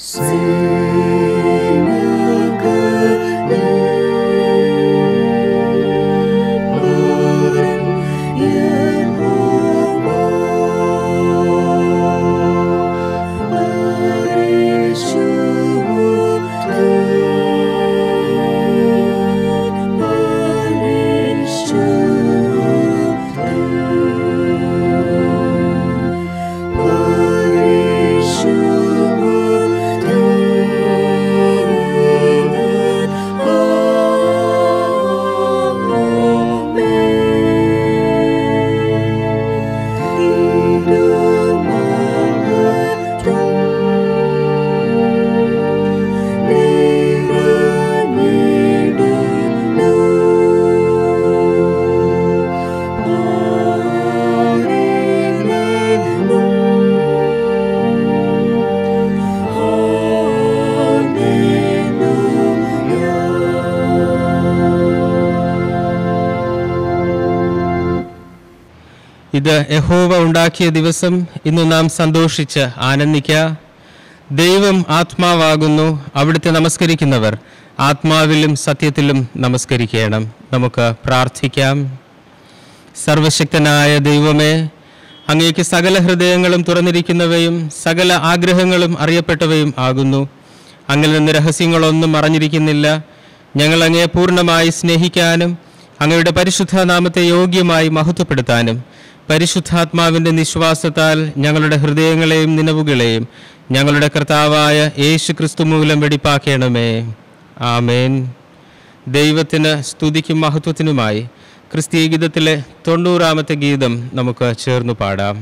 ഇത് യഹോവ ഉണ്ടാക്കിയ ദിവസം ഇന്ന് നാം സന്തോഷിച്ച് ആനന്ദിക്ക ദൈവം ആത്മാവാകുന്നു അവിടുത്തെ നമസ്കരിക്കുന്നവർ ആത്മാവിലും സത്യത്തിലും നമസ്കരിക്കണം നമുക്ക് പ്രാർത്ഥിക്കാം സർവശക്തനായ ദൈവമേ അങ്ങേക്ക് സകല ഹൃദയങ്ങളും തുറന്നിരിക്കുന്നവയും സകല ആഗ്രഹങ്ങളും അറിയപ്പെട്ടവയും ആകുന്നു അങ്ങിൽ നിന്ന് രഹസ്യങ്ങളൊന്നും അറിഞ്ഞിരിക്കുന്നില്ല ഞങ്ങൾ അങ്ങേ പൂർണ്ണമായി സ്നേഹിക്കാനും അങ്ങയുടെ പരിശുദ്ധ നാമത്തെ യോഗ്യമായി മഹത്വപ്പെടുത്താനും പരിശുദ്ധാത്മാവിൻ്റെ നിശ്വാസത്താൽ ഞങ്ങളുടെ ഹൃദയങ്ങളെയും നിലവുകളെയും ഞങ്ങളുടെ കർത്താവായ യേശു ക്രിസ്തു മൂലം വെടിപ്പാക്കണമേ ആമേൻ ദൈവത്തിന് സ്തുതിക്കും മഹത്വത്തിനുമായി ക്രിസ്തീയ ഗീതത്തിലെ തൊണ്ണൂറാമത്തെ ഗീതം നമുക്ക് ചേർന്നു പാടാം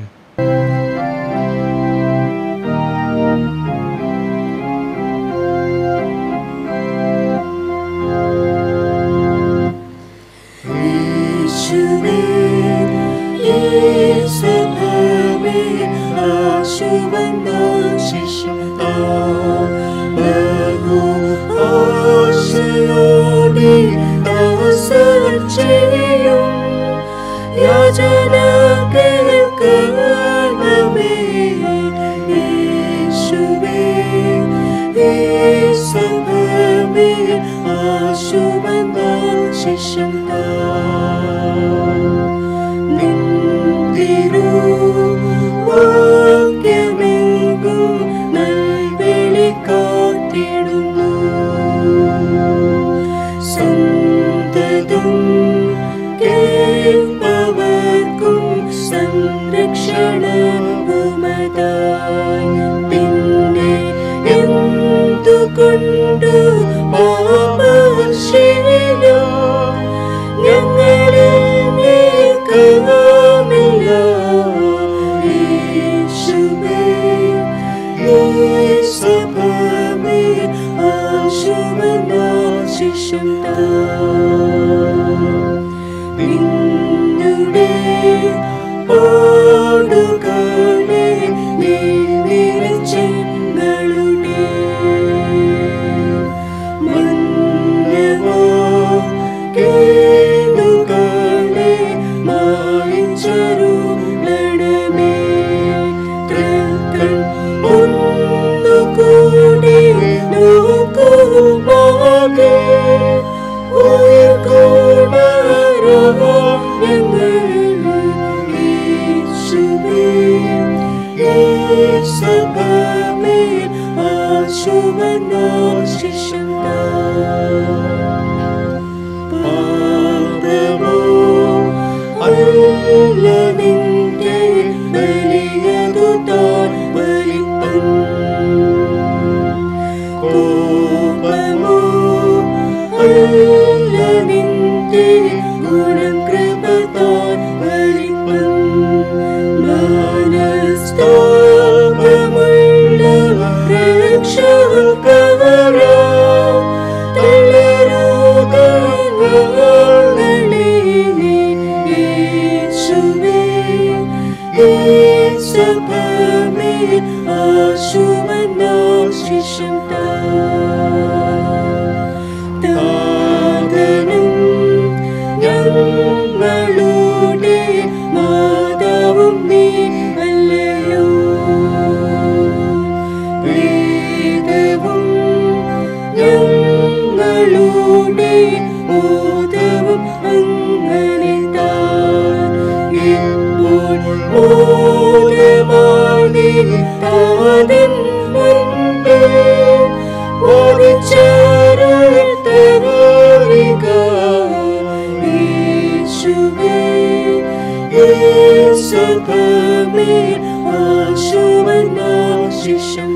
യേശുവേ യേശുവേ ആശുവനാശിഷതാ ബഹു ആശയോടെ ദാസർച്ചയും യാചന കേൾക്കണമേ യേശുവേ യേശുവേ ആശുവനാശിഷതാ നിന്തിരു വാക്യമെങ്കും നൽവിളി കാത്തിടുന്നു സന്തതം കേൾപ്പവർക്കും സംരക്ഷണവുമതായി പിന്നെ എന്തുകൊണ്ടു പാപശീലോ ഞങ്ങളിൽ നീക്കമില്ല യേശുവേ യേശുവേ ആശുവനാശിഷം നിന്നുടെ പാടുകളെ നീ നിറച്ചങ്ങളുടെ മന്നവോ കേടുകളെ മായിച്ചരുളണമേ തൃക്കൺ ഒന്നുകൂടി നോക്കുമാകെ ഉയർക്കുമാരോ ഞങ്ങൾ യേശുവേ യേശുവേ ആശുവനാശിഷന്താ പാപമോ അല്ല നിന്റെ ബലിയതു താൻ ബലിപ്പൻ കോപമോ അല്ല നിന്റെ ഗുണം കൃപ താൻ ബലിപ്പൻ മാനസ്താപമുള്ള രക്ഷകവരാ ഞങ്ങളുടെ മാതാവും നീ അല്ലയോ വേദന മാതാവും ഞങ്ങളുടെ മോദവും അങ്ങനെ താൻ ഇപ്പോൾ മോദമാണി താതൻ മുൻപിൽ ഓടിച്ചേരുക യേശുവേ യേശുവേ ആശുവനാശിഷം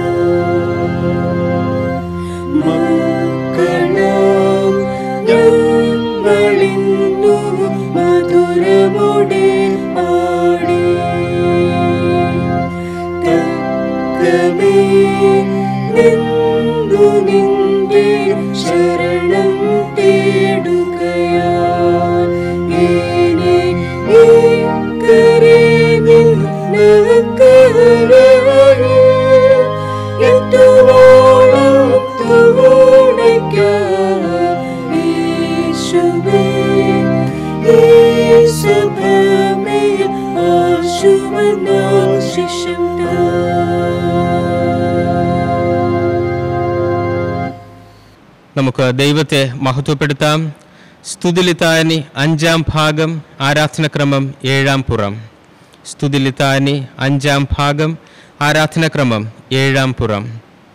മക്കളാം ഞങ്ങളിന്നു മധുരമുടെ പാടി തക്കമേ നിന്നു നിന്റെ ശരണം തേടുകയാ ഇനി ഈ കരഞ്ഞിൽ നക്കരയിൽ എത്തുവോളം തുണയ്ക്കാം യേശുവേ യേശുവേ ആശുവനാശിഷം നമുക്ക് ദൈവത്തെ മഹത്വപ്പെടുത്താം സ്തുതിലിത്താനി അഞ്ചാം ഭാഗം ആരാധനക്രമം ഏഴാം പുറം സ്തുതിലിത്താനി അഞ്ചാം ഭാഗം ആരാധനക്രമം ഏഴാം പുറം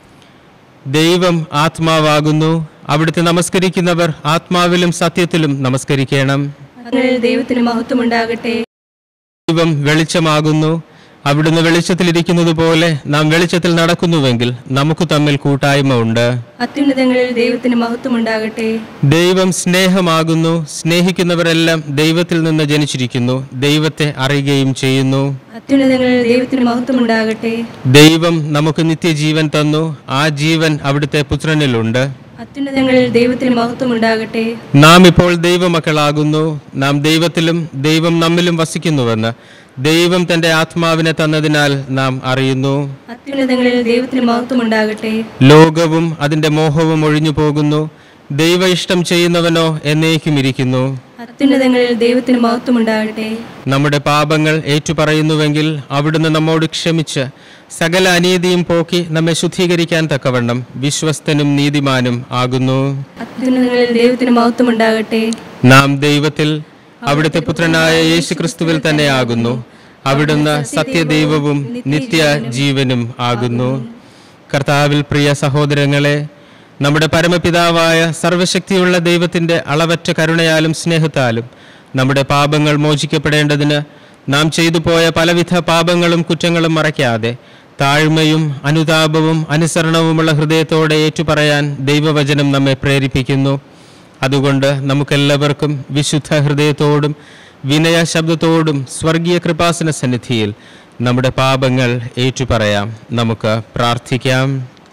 ദൈവം ആത്മാവാകുന്നു അവിടുത്തെ നമസ്കരിക്കുന്നവർ ആത്മാവിലും സത്യത്തിലും നമസ്കരിക്കണം അങ്ങനെ ദൈവത്തിന് മഹത്വമുണ്ടാകട്ടെ ദൈവം വെളിച്ചമാകുന്നു അവിടുന്ന് വെളിച്ചത്തിലിരിക്കുന്നത് പോലെ നാം വെളിച്ചത്തിൽ നടക്കുന്നുവെങ്കിൽ നമുക്ക് തമ്മിൽ കൂട്ടായ്മ ഉണ്ട് അത്യുന്നതങ്ങളിൽ ദൈവത്തിന് മഹത്വമുണ്ടാകട്ടെ ദൈവം സ്നേഹമാകുന്നു സ്നേഹിക്കുന്നവരെല്ലാം ദൈവത്തിൽ നിന്ന് ജനിച്ചിരിക്കുന്നു ദൈവത്തെ അറിയുകയും ചെയ്യുന്നു അത്യുന്നതങ്ങളിൽ ദൈവത്തിന് മഹത്വമുണ്ടാകട്ടെ ദൈവം നമുക്ക് നിത്യജീവൻ തന്നു ആ ജീവൻ അവിടുത്തെ പുത്രനിലുണ്ട് അത്യുന്നതങ്ങളിൽ ദൈവത്തിന് മഹത്വമുണ്ടാകട്ടെ നാം ഇപ്പോൾ ദൈവമക്കളാകുന്നു നാം ദൈവത്തിലും ദൈവം നമ്മിലും വസിക്കുന്നുവെന്ന് ദൈവം തന്റെ ആത്മാവിനെ തന്നതിനാൽ നാം അറിയുന്നു അത്യുന്നതങ്ങളിൽ ദൈവത്തിന് മഹത്വമുണ്ടാകട്ടെ ലോകവും അതിന്റെ മോഹവും ഒഴിഞ്ഞു പോകുന്നു ദൈവ ഇഷ്ടം ചെയ്യുന്നവനോ എന്നേക്കും ഇരിക്കുന്നു അത്യുന്നതങ്ങളിൽ ദൈവത്തിന് മഹത്വമുണ്ടാകട്ടെ നമ്മുടെ പാപങ്ങൾ ഏറ്റുപറയുന്നുവെങ്കിൽ അവിടുന്ന് നമ്മോട് ക്ഷമിച്ച് സകല അനീതിയും പോക്കി നമ്മെ ശുദ്ധീകരിക്കാൻ തക്കവണ്ണം വിശ്വസ്തനും നീതിമാനും ആകുന്നു അത്യുന്നതങ്ങളിൽ ദൈവത്തിന് മഹത്വമുണ്ടാകട്ടെ നാം ദൈവത്തിൽ അവിടുത്തെ പുത്രനായ യേശു ക്രിസ്തുവിൽ തന്നെ ആകുന്നു അവിടുന്ന് സത്യദൈവവും നിത്യ ജീവനും ആകുന്നു കർത്താവിൽ പ്രിയ സഹോദരങ്ങളെ നമ്മുടെ പരമപിതാവായ സർവശക്തിയുള്ള ദൈവത്തിന്റെ അളവറ്റ കരുണയാലും സ്നേഹത്താലും നമ്മുടെ പാപങ്ങൾ മോചിക്കപ്പെടേണ്ടതിന് നാം ചെയ്തു പോയ പലവിധ പാപങ്ങളും കുറ്റങ്ങളും മറയ്ക്കാതെ താഴ്മയും അനുതാപവും അനുസരണവുമുള്ള ഹൃദയത്തോടെ ഏറ്റുപറയാൻ ദൈവവചനം നമ്മെ പ്രേരിപ്പിക്കുന്നു അതുകൊണ്ട് നമുക്കെല്ലാവർക്കും വിശുദ്ധ ഹൃദയത്തോടും വിനയ ശബ്ദത്തോടും സ്വർഗീയ കൃപാസന സന്നിധിയിൽ നമ്മുടെ പാപങ്ങൾ ഏറ്റുപറയാം നമുക്ക് പ്രാർത്ഥിക്കാം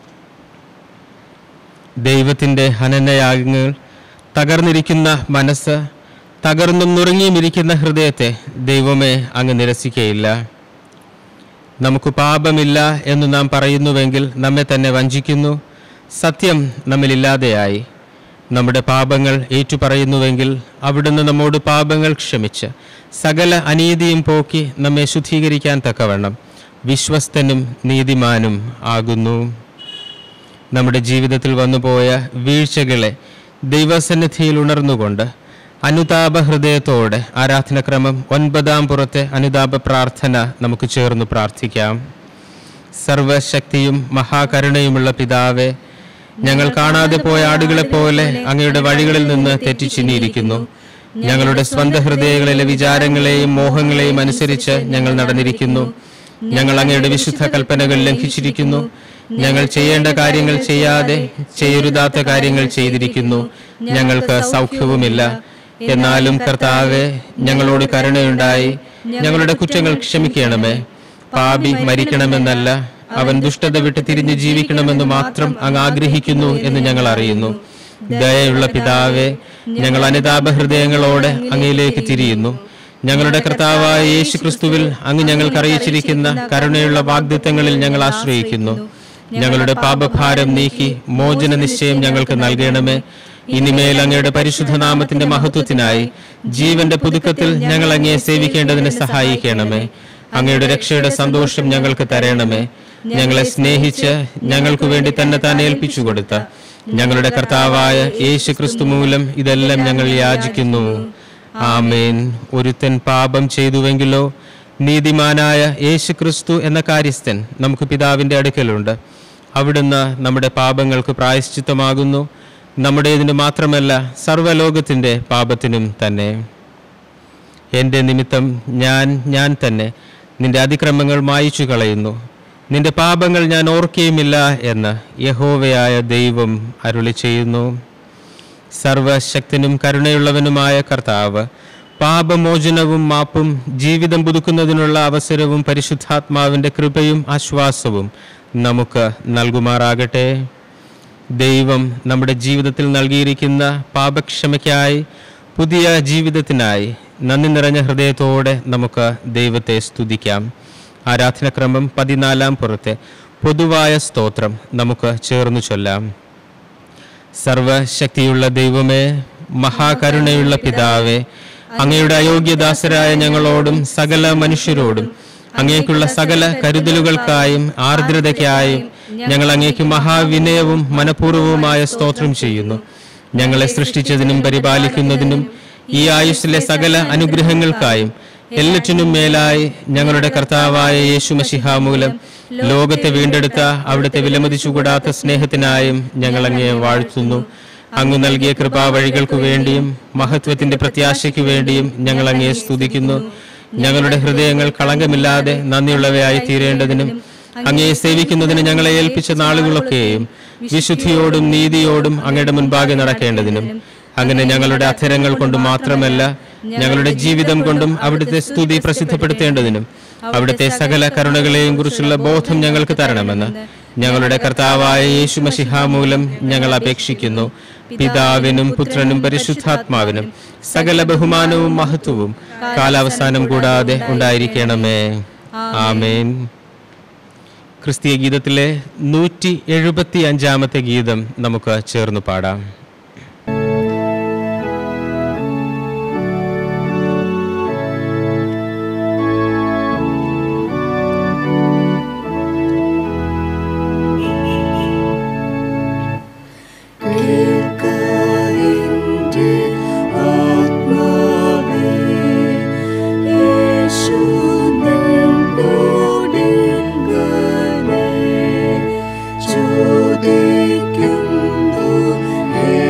ദൈവത്തിൻ്റെ ഹനനയാഗങ്ങൾ തകർന്നിരിക്കുന്ന മനസ്സ് തകർന്നും നുറുങ്ങിയുമിരിക്കുന്ന ഹൃദയത്തെ ദൈവമേ അങ്ങ് നിരസിക്കയില്ല നമുക്ക് പാപമില്ല എന്ന് നാം പറയുന്നുവെങ്കിൽ നമ്മെ തന്നെ വഞ്ചിക്കുന്നു സത്യം നമ്മിലില്ലാതെയായി നമ്മുടെ പാപങ്ങൾ ഏറ്റുപറയുന്നുവെങ്കിൽ അവിടുന്ന് നമ്മോട് പാപങ്ങൾ ക്ഷമിച്ച് സകല അനീതിയും പോക്കി നമ്മെ ശുദ്ധീകരിക്കാൻ തക്കവണ്ണം വിശ്വസ്തനും നീതിമാനും ആകുന്നു നമ്മുടെ ജീവിതത്തിൽ വന്നുപോയ വീഴ്ചകളെ ദൈവസന്നിധിയിൽ ഉണർന്നുകൊണ്ട് അനുതാപ ഹൃദയത്തോടെ ആരാധനക്രമം ഒൻപതാം പുറത്തെ അനുതാപ പ്രാർത്ഥന നമുക്ക് ചേർന്ന് പ്രാർത്ഥിക്കാം സർവശക്തിയും മഹാകരുണയുമുള്ള പിതാവേ ഞങ്ങൾ കാണാതെ പോയ ആടുകളെ പോലെ അങ്ങയുടെ വഴികളിൽ നിന്ന് തെറ്റിച്ചിനിയിരിക്കുന്നു ഞങ്ങളുടെ സ്വന്തം ഹൃദയങ്ങളിലെ വിചാരങ്ങളെയും മോഹങ്ങളെയും അനുസരിച്ച് ഞങ്ങൾ നടന്നിരിക്കുന്നു ഞങ്ങൾ അങ്ങയുടെ വിശുദ്ധ കൽപ്പനകൾ ലംഘിച്ചിരിക്കുന്നു ഞങ്ങൾ ചെയ്യേണ്ട കാര്യങ്ങൾ ചെയ്യാതെ ചെയ്യരുതാത്ത കാര്യങ്ങൾ ചെയ്തിരിക്കുന്നു ഞങ്ങൾക്ക് സൗഖ്യവുമില്ല എന്നാലും കർത്താവെ ഞങ്ങളോട് കരുണയുണ്ടായി ഞങ്ങളുടെ കുറ്റങ്ങൾ ക്ഷമിക്കണമേ പാപി മരിക്കണമെന്നല്ല അവൻ ദുഷ്ടത വിട്ട് തിരിഞ്ഞ് ജീവിക്കണമെന്ന് മാത്രം അങ്ങ് ആഗ്രഹിക്കുന്നു എന്ന് ഞങ്ങൾ അറിയുന്നു ദയയുള്ള പിതാവെ ഞങ്ങൾ അനുതാപ ഹൃദയങ്ങളോടെ അങ്ങയിലേക്ക് തിരിയുന്നു ഞങ്ങളുടെ കർത്താവായ യേശു ക്രിസ്തുവിൽ അങ്ങ് ഞങ്ങൾക്ക് അറിയിച്ചിരിക്കുന്ന കരുണയുള്ള വാഗ്ദത്തങ്ങളിൽ ഞങ്ങൾ ആശ്രയിക്കുന്നു ഞങ്ങളുടെ പാപഭാരം നീക്കി മോചന നിശ്ചയം ഞങ്ങൾക്ക് നൽകണമേ ഇനിമേൽ അങ്ങയുടെ പരിശുദ്ധ നാമത്തിന്റെ മഹത്വത്തിനായി ജീവന്റെ പുതുക്കത്തിൽ ഞങ്ങൾ അങ്ങയെ സേവിക്കേണ്ടതിന് സഹായിക്കണമേ അങ്ങയുടെ രക്ഷയുടെ സന്തോഷം ഞങ്ങൾക്ക് തരണമേ ഞങ്ങളെ സ്നേഹിച്ച് ഞങ്ങൾക്ക് വേണ്ടി തന്നെ താൻ ഏൽപ്പിച്ചു കൊടുത്ത ഞങ്ങളുടെ കർത്താവായ യേശു ക്രിസ്തു മൂലം ഇതെല്ലാം ഞങ്ങൾ യാചിക്കുന്നു ആമേൻ ഒരുത്തൻ പാപം ചെയ്തുവെങ്കിലോ നീതിമാനായ യേശു ക്രിസ്തു എന്ന കാര്യസ്ഥൻ നമുക്ക് പിതാവിന്റെ അടുക്കലുണ്ട് അവിടുന്ന് നമ്മുടെ പാപങ്ങൾക്ക് പ്രായശ്ചിത്തമാകുന്നു നമ്മുടേതിന് മാത്രമല്ല സർവ്വലോകത്തിന്റെ പാപത്തിനും തന്നെ എൻ്റെ നിമിത്തം ഞാൻ ഞാൻ തന്നെ നിന്റെ അതിക്രമങ്ങൾ മായിച്ചു കളയുന്നു നിന്റെ പാപങ്ങൾ ഞാൻ ഓർക്കുകയുമില്ല എന്ന് യഹോവയായ ദൈവം അരുളി ചെയ്യുന്നു സർവശക്തനും കരുണയുള്ളവനുമായ കർത്താവ് പാപമോചനവും മാപ്പും ജീവിതം പുതുക്കുന്നതിനുള്ള അവസരവും പരിശുദ്ധാത്മാവിൻ്റെ കൃപയും ആശ്വാസവും നമുക്ക് നൽകുമാറാകട്ടെ ദൈവം നമ്മുടെ ജീവിതത്തിൽ നൽകിയിരിക്കുന്ന പാപക്ഷമയ്ക്കായി പുതിയ ജീവിതത്തിനായി നന്ദി നിറഞ്ഞ ഹൃദയത്തോടെ നമുക്ക് ദൈവത്തെ സ്തുതിക്കാം ആരാധനക്രമം പതിനാലാം പുറത്തെ പൊതുവായ സ്തോത്രം നമുക്ക് ചേർന്നു ചൊല്ലാം സർവശക്തിയുള്ള ദൈവമേ മഹാകരുണയുള്ള പിതാവേ അങ്ങയുടെ അയോഗ്യദാസരായ ഞങ്ങളോടും സകല മനുഷ്യരോടും അങ്ങേക്കുള്ള സകല കരുതലുകൾക്കായും ആർദ്രതയ്ക്കായും ഞങ്ങൾ അങ്ങേക്ക് മഹാവിനയവും മനഃപൂർവ്വവുമായ സ്തോത്രം ചെയ്യുന്നു ഞങ്ങളെ സൃഷ്ടിച്ചതിനും പരിപാലിക്കുന്നതിനും ഈ ആയുസ്സിലെ സകല അനുഗ്രഹങ്ങൾക്കായും എല്ലാറ്റിനും മേലായി ഞങ്ങളുടെ കർത്താവായ യേശു മഷിഹ മൂലം ലോകത്തെ വീണ്ടെടുത്ത അവിടുത്തെ വിലമതിച്ചുകൂടാത്ത സ്നേഹത്തിനായും ഞങ്ങൾ അങ്ങയെ വാഴ്ത്തുന്നു അങ്ങ് നൽകിയ കൃപാവഴികൾക്കു വേണ്ടിയും മഹത്വത്തിന്റെ പ്രത്യാശയ്ക്കു വേണ്ടിയും ഞങ്ങൾ അങ്ങയെ സ്തുതിക്കുന്നു ഞങ്ങളുടെ ഹൃദയങ്ങൾ കളങ്കമില്ലാതെ നന്ദിയുള്ളവയായി തീരേണ്ടതിനും അങ്ങയെ സേവിക്കുന്നതിന് ഞങ്ങളെ ഏൽപ്പിച്ച നാളുകളൊക്കെയും വിശുദ്ധിയോടും നീതിയോടും അങ്ങയുടെ മുൻപാകെ നടക്കേണ്ടതിനും അങ്ങനെ ഞങ്ങളുടെ അധരങ്ങൾ കൊണ്ട് മാത്രമല്ല ഞങ്ങളുടെ ജീവിതം കൊണ്ടും അവിടുത്തെ സ്തുതി പ്രസിദ്ധപ്പെടുത്തേണ്ടതിനും അവിടുത്തെ സകല കരുണകളെയും കുറിച്ചുള്ള ബോധം ഞങ്ങൾക്ക് തരണമെന്ന് ഞങ്ങളുടെ കർത്താവായ യേശു മഷിഹ മൂലം ഞങ്ങൾ അപേക്ഷിക്കുന്നു പിതാവിനും പുത്രനും പരിശുദ്ധാത്മാവിനും സകല ബഹുമാനവും മഹത്വവും കാലാവസാനം കൂടാതെ ഉണ്ടായിരിക്കണമേ ആമേൻ ക്രിസ്തീയ ഗീതത്തിലെ നൂറ്റി എഴുപത്തി അഞ്ചാമത്തെ ഗീതം നമുക്ക് ചേർന്ന് പാടാം കേൾക്കലിന്റെ ആത്മാവേ യേശു നിന്നോടിങ്കലേ ചോദിക്കുന്നു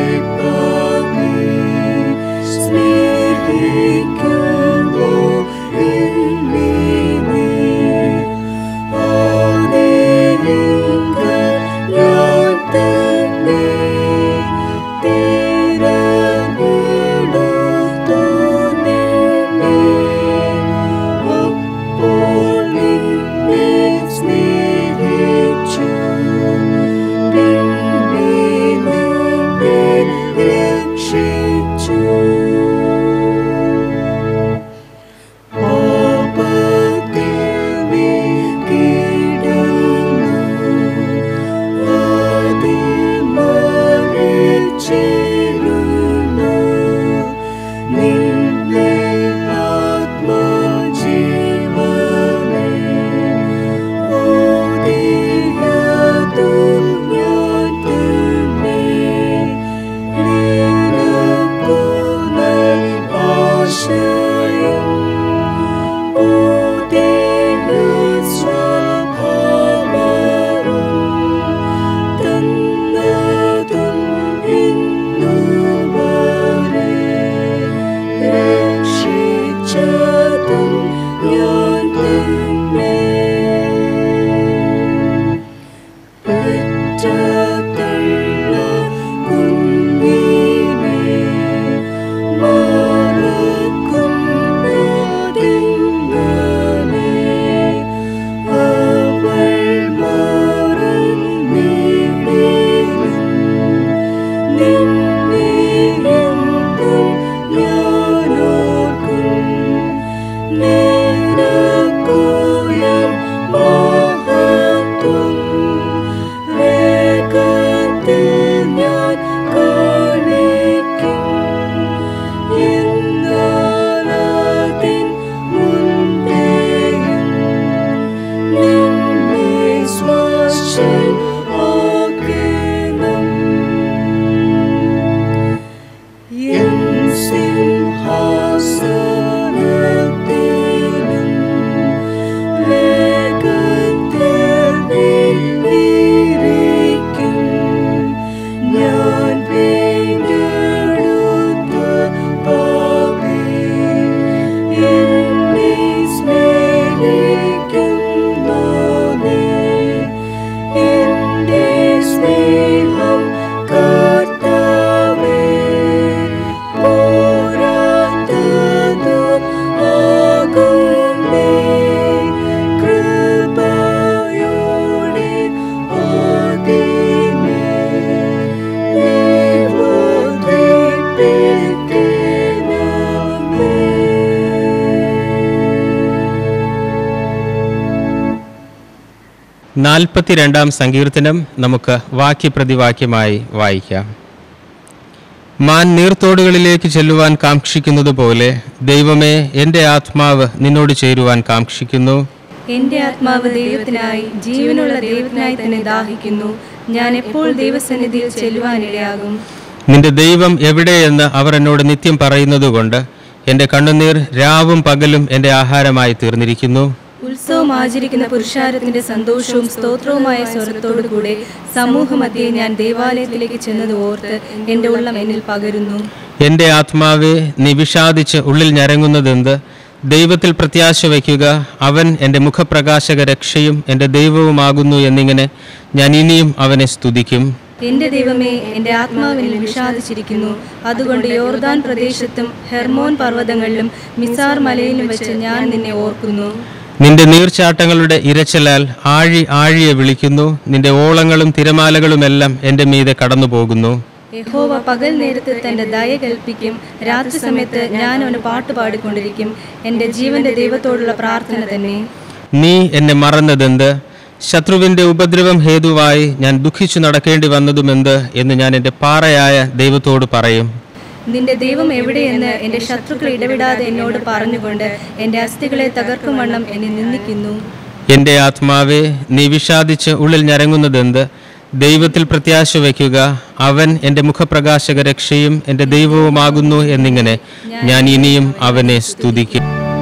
നാൽപ്പത്തിരണ്ടാം സങ്കീർത്തനം നമുക്ക് വാക്യപ്രതിവാക്യമായി വായിക്കാം മാൻ നീർത്തോടുകളിലേക്ക് ചെല്ലുവാൻ കാക്ഷിക്കുന്നത് പോലെ ദൈവമേ എൻ്റെ ആത്മാവ് നിന്നോട് ചേരുവാൻ കാക്ഷിക്കുന്നു എന്റെ ആത്മാവ് ദൈവത്തിനായി ജീവനുള്ള ദൈവത്തിനായി തന്നെ ദാഹിക്കുന്നു ഞാൻ എപ്പോൾ ദൈവസന്നിധിയിൽ ചെല്ലുവാനിടയാകും നിന്റെ ദൈവം എവിടെയെന്ന് അവർ എന്നോട് നിത്യം പറയുന്നതുകൊണ്ട് എൻ്റെ കണ്ണുനീർ രാവും പകലും എൻ്റെ ആഹാരമായി തീർന്നിരിക്കുന്നു ഉത്സവം ആചരിക്കുന്ന പുരുഷാരത്തിന്റെ സന്തോഷവും സ്തോത്രവുമായ സ്വരത്തോടു കൂടെ സമൂഹമധ്യേ ഞാൻ ദേവാലയത്തിലേക്ക് ചെന്നത് ഓർത്ത് എന്റെ ഉള്ളം എന്നിൽ പകരുന്നു എൻ്റെ ആത്മാവെ നീ വിഷാദിച്ച് ഉള്ളിൽ ഞരങ്ങുന്നതെന്ത് ദൈവത്തിൽ പ്രത്യാശ വയ്ക്കുക അവൻ എൻ്റെ മുഖപ്രകാശക രക്ഷയും എൻ്റെ ദൈവവുമാകുന്നു എന്നിങ്ങനെ ഞാൻ ഇനിയും അവനെ സ്തുതിക്കും എന്റെ ദൈവമേ എന്റെ ആത്മാവിൽ വിഷാദിച്ചിരിക്കുന്നു അതുകൊണ്ട് യോർദാൻ പ്രദേശത്തും ഹെർമോൻ പർവ്വതങ്ങളിലും മിസാർ മലയിലും വെച്ച് ഞാൻ നിന്നെ ഓർക്കുന്നു നിന്റെ നീർച്ചാട്ടങ്ങളുടെ ഇരച്ചലാൽ ആഴി ആഴിയെ വിളിക്കുന്നു നിന്റെ ഓളങ്ങളും തിരമാലകളുമെല്ലാം എൻ്റെ മീതെ കടന്നു പോകുന്നു യഹോവ പകൽ നേരത്ത് തന്റെ ദയ കൽപ്പിക്കും രാത്രി സമയത്ത് ഞാൻ അവന് പാട്ട് പാടിക്കൊണ്ടിരിക്കും എന്റെ ജീവന്റെ ദൈവത്തോടുള്ള പ്രാർത്ഥന തന്നെ നീ എന്നെ മറന്നതെന്ത് ശത്രുവിൻ്റെ ഉപദ്രവം ഹേതുവായി ഞാൻ ദുഃഖിച്ചു നടക്കേണ്ടി വന്നതുമെന്ത് എന്ന് ഞാൻ എൻ്റെ പാറയായ ദൈവത്തോട് പറയും നിന്റെ ദൈവം എവിടെയെന്ന് എന്റെ ശത്രുക്കൾ ഇടവിടാതെ എന്നോട് പറഞ്ഞുകൊണ്ട് എന്റെ അസ്ഥികളെ തകർക്കും വണ്ണം എന്നെ നിന്ദിക്കുന്നു എൻ്റെ ആത്മാവെ നീ വിഷാദിച്ച് ഉള്ളിൽ ഞരങ്ങുന്നതെന്ത് ദൈവത്തിൽ പ്രത്യാശ വയ്ക്കുക അവൻ എൻ്റെ മുഖപ്രകാശക രക്ഷയും എൻ്റെ ദൈവവുമാകുന്നു എന്നിങ്ങനെ ഞാൻ ഇനിയും അവനെ സ്തുതിക്കും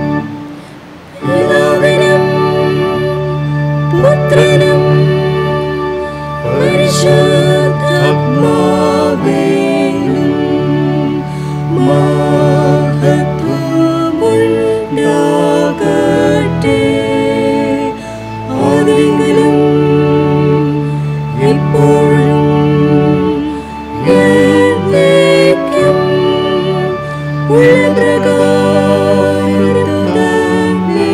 പിതാവിനും പുത്രനും പരിശുദ്ധാത്മാവിനും മഹത്വമുണ്ടാകട്ടെ ആദിയിലും ഇപ്പോഴും എന്നേക്കും ഉള്ള പ്രകാരം തന്നെ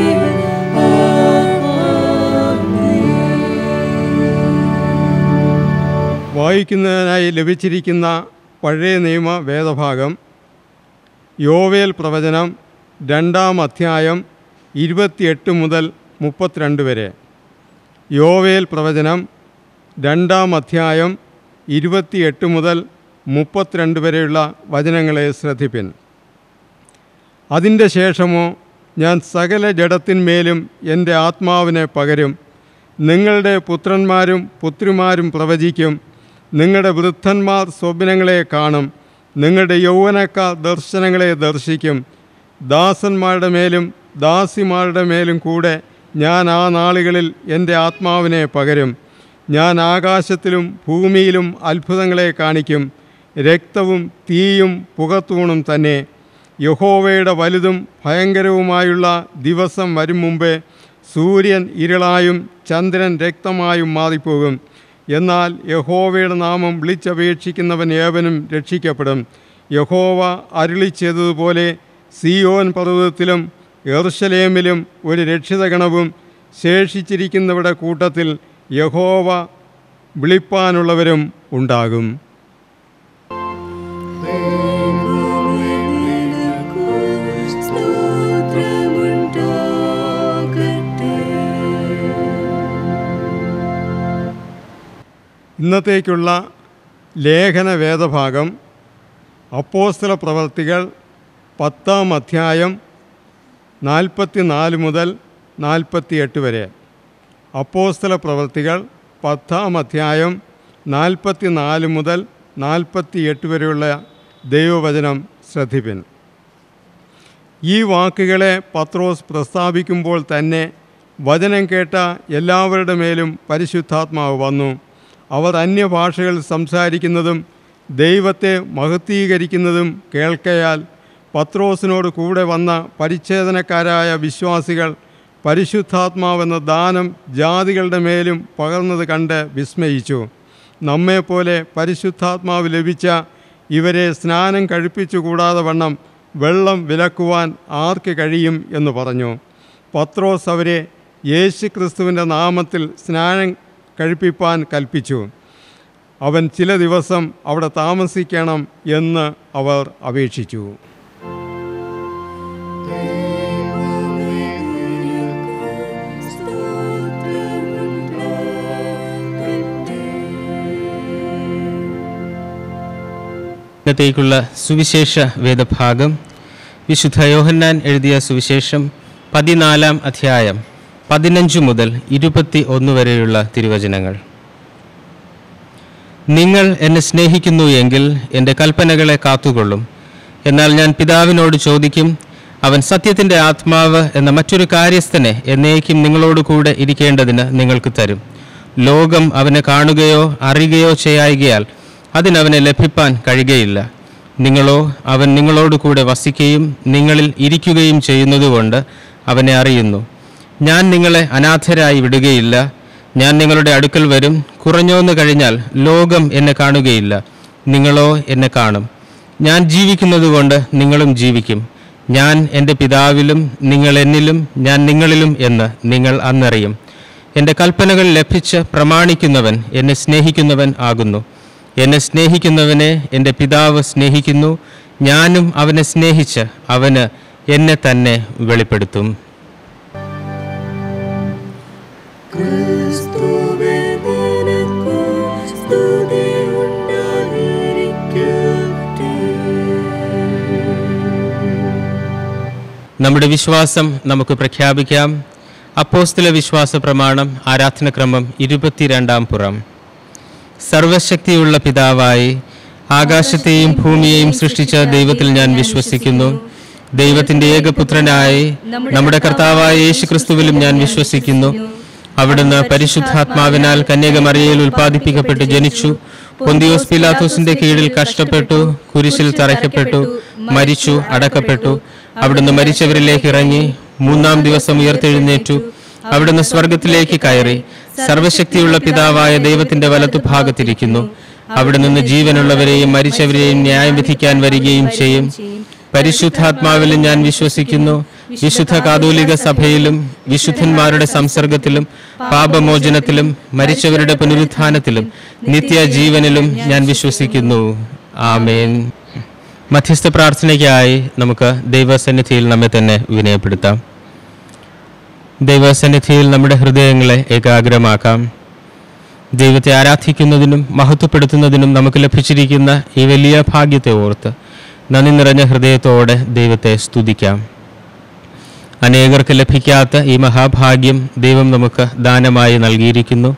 വായിക്കുന്നതിനായി ലഭിച്ചിരിക്കുന്ന പഴയ നിയമ വേദഭാഗം യോവേൽ പ്രവചനം രണ്ടാം അധ്യായം ഇരുപത്തിയെട്ട് മുതൽ മുപ്പത്തിരണ്ട് വരെ യോവേൽ പ്രവചനം രണ്ടാം അധ്യായം ഇരുപത്തിയെട്ട് മുതൽ മുപ്പത്തിരണ്ട് വരെയുള്ള വചനങ്ങളെ ശ്രദ്ധിപ്പിൻ അതിൻ്റെ ശേഷമോ ഞാൻ സകല ജഡത്തിന്മേലും എൻ്റെ ആത്മാവിനെ പകരും നിങ്ങളുടെ പുത്രന്മാരും പുത്രിമാരും പ്രവചിക്കും നിങ്ങളുടെ വൃദ്ധന്മാർ സ്വപ്നങ്ങളെ കാണും നിങ്ങളുടെ യൗവനക്കാർ ദർശനങ്ങളെ ദർശിക്കും ദാസന്മാരുടെ മേലും ദാസിമാരുടെ മേലും കൂടെ ഞാൻ ആ നാളുകളിൽ എൻ്റെ ആത്മാവിനെ പകരും ഞാൻ ആകാശത്തിലും ഭൂമിയിലും അത്ഭുതങ്ങളെ കാണിക്കും രക്തവും തീയും പുകത്തൂണും തന്നെ യഹോവയുടെ വലുതും ഭയങ്കരവുമായുള്ള ദിവസം വരും മുമ്പേ സൂര്യൻ ഇരുളായും ചന്ദ്രൻ രക്തമായും മാറിപ്പോകും എന്നാൽ യഹോവയുടെ നാമം വിളിച്ചപേക്ഷിക്കുന്നവൻ ഏവനും രക്ഷിക്കപ്പെടും യഹോവ അരുളി ചെയ്തതുപോലെ സിയോൻ പർവ്വതത്തിലും എർശലേമിലും ഒരു രക്ഷിതഗണവും ശേഷിച്ചിരിക്കുന്നവരുടെ കൂട്ടത്തിൽ യഹോവ വിളിപ്പാനുള്ളവരും ഉണ്ടാകും ഇന്നത്തേക്കുള്ള ലേഖന വേദഭാഗം അപ്പോസ്തല പ്രവർത്തികൾ പത്താം അധ്യായം നാൽപ്പത്തി നാല് മുതൽ നാൽപ്പത്തിയെട്ട് വരെ അപ്പോസ്തല പ്രവർത്തികൾ പത്താം അധ്യായം നാൽപ്പത്തി നാല് മുതൽ നാൽപ്പത്തിയെട്ട് വരെയുള്ള ദൈവവചനം ശ്രദ്ധിപ്പിൻ ഈ വാക്കുകളെ പത്രോസ് പ്രസ്താവിക്കുമ്പോൾ തന്നെ വചനം കേട്ട എല്ലാവരുടെ മേലും പരിശുദ്ധാത്മാവ് വന്നു അവർ അന്യഭാഷകൾ സംസാരിക്കുന്നതും ദൈവത്തെ മഹത്വീകരിക്കുന്നതും കേൾക്കയാൽ പത്രോസിനോട് കൂടെ വന്ന പരിച്ഛേദനക്കാരായ വിശ്വാസികൾ പരിശുദ്ധാത്മാവെന്ന ദാനം ജാതികളുടെ മേലും പകർന്നത് കണ്ട് വിസ്മയിച്ചു നമ്മെപ്പോലെ പരിശുദ്ധാത്മാവ് ലഭിച്ച ഇവരെ സ്നാനം കഴിപ്പിച്ചു കൂടാതെ വണ്ണം വെള്ളം വിലക്കുവാൻ ആർക്ക് കഴിയും എന്ന് പറഞ്ഞു പത്രോസ് അവരെ യേശു ക്രിസ്തുവിൻ്റെ നാമത്തിൽ സ്നാനം കഴിപ്പിപ്പാൻ കൽപ്പിച്ചു അവൻ ചില ദിവസം അവിടെ താമസിക്കണം എന്ന് അവർ അപേക്ഷിച്ചു സ്തോത്രമുണ്ടാകട്ടെ ഇന്നത്തേക്കുള്ള സുവിശേഷ വേദഭാഗം വിശുദ്ധ യോഹന്നാൻ എഴുതിയ സുവിശേഷം പതിനാലാം അധ്യായം പതിനഞ്ച് മുതൽ ഇരുപത്തി ഒന്ന് വരെയുള്ള തിരുവചനങ്ങൾ നിങ്ങൾ എന്നെ സ്നേഹിക്കുന്നു എങ്കിൽ എൻ്റെ കൽപ്പനകളെ കാത്തുകൊള്ളും എന്നാൽ ഞാൻ പിതാവിനോട് ചോദിക്കും അവൻ സത്യത്തിൻ്റെ ആത്മാവ് എന്ന മറ്റൊരു കാര്യസ്ഥനെ എന്നേക്കും നിങ്ങളോട് കൂടെ ഇരിക്കേണ്ടതിന് നിങ്ങൾക്ക് തരും ലോകം അവനെ കാണുകയോ അറിയുകയോ ചെയ്യായികയാൽ അതിനവനെ ലഭിപ്പാൻ കഴിയുകയില്ല നിങ്ങളോ അവൻ നിങ്ങളോട് കൂടെ വസിക്കുകയും നിങ്ങളിൽ ഇരിക്കുകയും ചെയ്യുന്നതുകൊണ്ട് അവനെ അറിയുന്നു ഞാൻ നിങ്ങളെ അനാഥരായി വിടുകയില്ല ഞാൻ നിങ്ങളുടെ അടുക്കൽ വരും കുറഞ്ഞോന്ന് കഴിഞ്ഞാൽ ലോകം എന്നെ കാണുകയില്ല നിങ്ങളോ എന്നെ കാണും ഞാൻ ജീവിക്കുന്നതുകൊണ്ട് നിങ്ങളും ജീവിക്കും ഞാൻ എൻ്റെ പിതാവിലും നിങ്ങൾ എന്നിലും ഞാൻ നിങ്ങളിലും എന്ന് നിങ്ങൾ അന്നറിയും എൻ്റെ കൽപ്പനകൾ ലഭിച്ച് പ്രമാണിക്കുന്നവൻ എന്നെ സ്നേഹിക്കുന്നവൻ ആകുന്നു എന്നെ സ്നേഹിക്കുന്നവനെ എൻ്റെ പിതാവ് സ്നേഹിക്കുന്നു ഞാനും അവനെ സ്നേഹിച്ച് അവന് എന്നെ തന്നെ വെളിപ്പെടുത്തും ക്രിസ്തുവേ നിനക്കു സ്തുതി ഉണ്ടായിരിക്കട്ടെ നമ്മുടെ വിശ്വാസം നമുക്ക് പ്രഖ്യാപിക്കാം അപ്പോസ്തല വിശ്വാസ പ്രമാണം ആരാധനക്രമം ഇരുപത്തിരണ്ടാം പുറം സർവശക്തിയുള്ള പിതാവായി ആകാശത്തെയും ഭൂമിയെയും സൃഷ്ടിച്ച ദൈവത്തിൽ ഞാൻ വിശ്വസിക്കുന്നു ദൈവത്തിന്റെ ഏകപുത്രനായി നമ്മുടെ കർത്താവായ യേശു ക്രിസ്തുവിലും ഞാൻ വിശ്വസിക്കുന്നു അവിടുന്ന് പരിശുദ്ധാത്മാവിനാൽ കന്യകമറിയയിൽ ഉൽപ്പാദിപ്പിക്കപ്പെട്ട് ജനിച്ചു പൊന്തിയോസ് പിലാത്തോസിന്റെ കീഴിൽ കഷ്ടപ്പെട്ടു കുരിശിൽ തറയ്ക്കപ്പെട്ടു മരിച്ചു അടക്കപ്പെട്ടു അവിടുന്ന് മരിച്ചവരിലേക്ക് ഇറങ്ങി മൂന്നാം ദിവസം ഉയർത്തെഴുന്നേറ്റു അവിടുന്ന് സ്വർഗത്തിലേക്ക് കയറി സർവശക്തിയുള്ള പിതാവായ ദൈവത്തിന്റെ വലത്തുഭാഗത്തിരിക്കുന്നു അവിടെ നിന്ന് ജീവനുള്ളവരെയും മരിച്ചവരെയും ന്യായം വിധിക്കാൻ വരികയും ചെയ്യും പരിശുദ്ധാത്മാവിലും ഞാൻ വിശ്വസിക്കുന്നു വിശുദ്ധ കാതോലിക സഭയിലും വിശുദ്ധന്മാരുടെ സംസർഗത്തിലും പാപമോചനത്തിലും മരിച്ചവരുടെ പുനരുത്ഥാനത്തിലും നിത്യജീവനിലും ഞാൻ വിശ്വസിക്കുന്നു ആമേൻ മധ്യസ്ഥ പ്രാർത്ഥനയ്ക്കായി നമുക്ക് ദൈവസന്നിധിയിൽ നമ്മെ തന്നെ വിനയപ്പെടുത്താം ദൈവസന്നിധിയിൽ നമ്മുടെ ഹൃദയങ്ങളെ ഏകാഗ്രമാക്കാം ദൈവത്തെ ആരാധിക്കുന്നതിനും മഹത്വപ്പെടുത്തുന്നതിനും നമുക്ക് ലഭിച്ചിരിക്കുന്ന ഈ വലിയ ഭാഗ്യത്തെ ഓർത്ത് നന്ദി നിറഞ്ഞ ഹൃദയത്തോടെ ദൈവത്തെ സ്തുതിക്കാം അനേകർക്ക് ലഭിക്കാത്ത ഈ മഹാഭാഗ്യം ദൈവം നമുക്ക് ദാനമായി നൽകിയിരിക്കുന്നു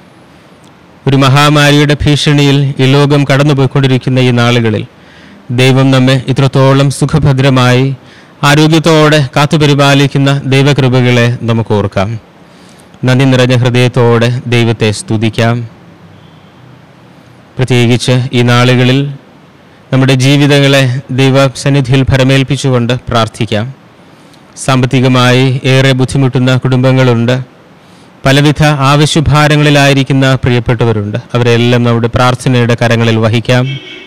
ഒരു മഹാമാരിയുടെ ഭീഷണിയിൽ ഈ ലോകം കടന്നുപോയിക്കൊണ്ടിരിക്കുന്ന ഈ നാളുകളിൽ ദൈവം നമ്മെ ഇത്രത്തോളം സുഖഭദ്രമായി ആരോഗ്യത്തോടെ കാത്തുപരിപാലിക്കുന്ന ദൈവകൃപകളെ നമുക്ക് ഓർക്കാം നന്ദി നിറഞ്ഞ ഹൃദയത്തോടെ ദൈവത്തെ സ്തുതിക്കാം പ്രത്യേകിച്ച് ഈ നാളുകളിൽ നമ്മുടെ ജീവിതങ്ങളെ ദൈവസന്നിധിയിൽ ഭരമേൽപ്പിച്ചുകൊണ്ട് പ്രാർത്ഥിക്കാം സാമ്പത്തികമായി ഏറെ ബുദ്ധിമുട്ടുന്ന കുടുംബങ്ങളുണ്ട് പലവിധ ആവശ്യഭാരങ്ങളിലായിരിക്കുന്ന പ്രിയപ്പെട്ടവരുണ്ട് അവരെല്ലാം നമ്മുടെ പ്രാർത്ഥനയുടെ കരങ്ങളിൽ വഹിക്കാം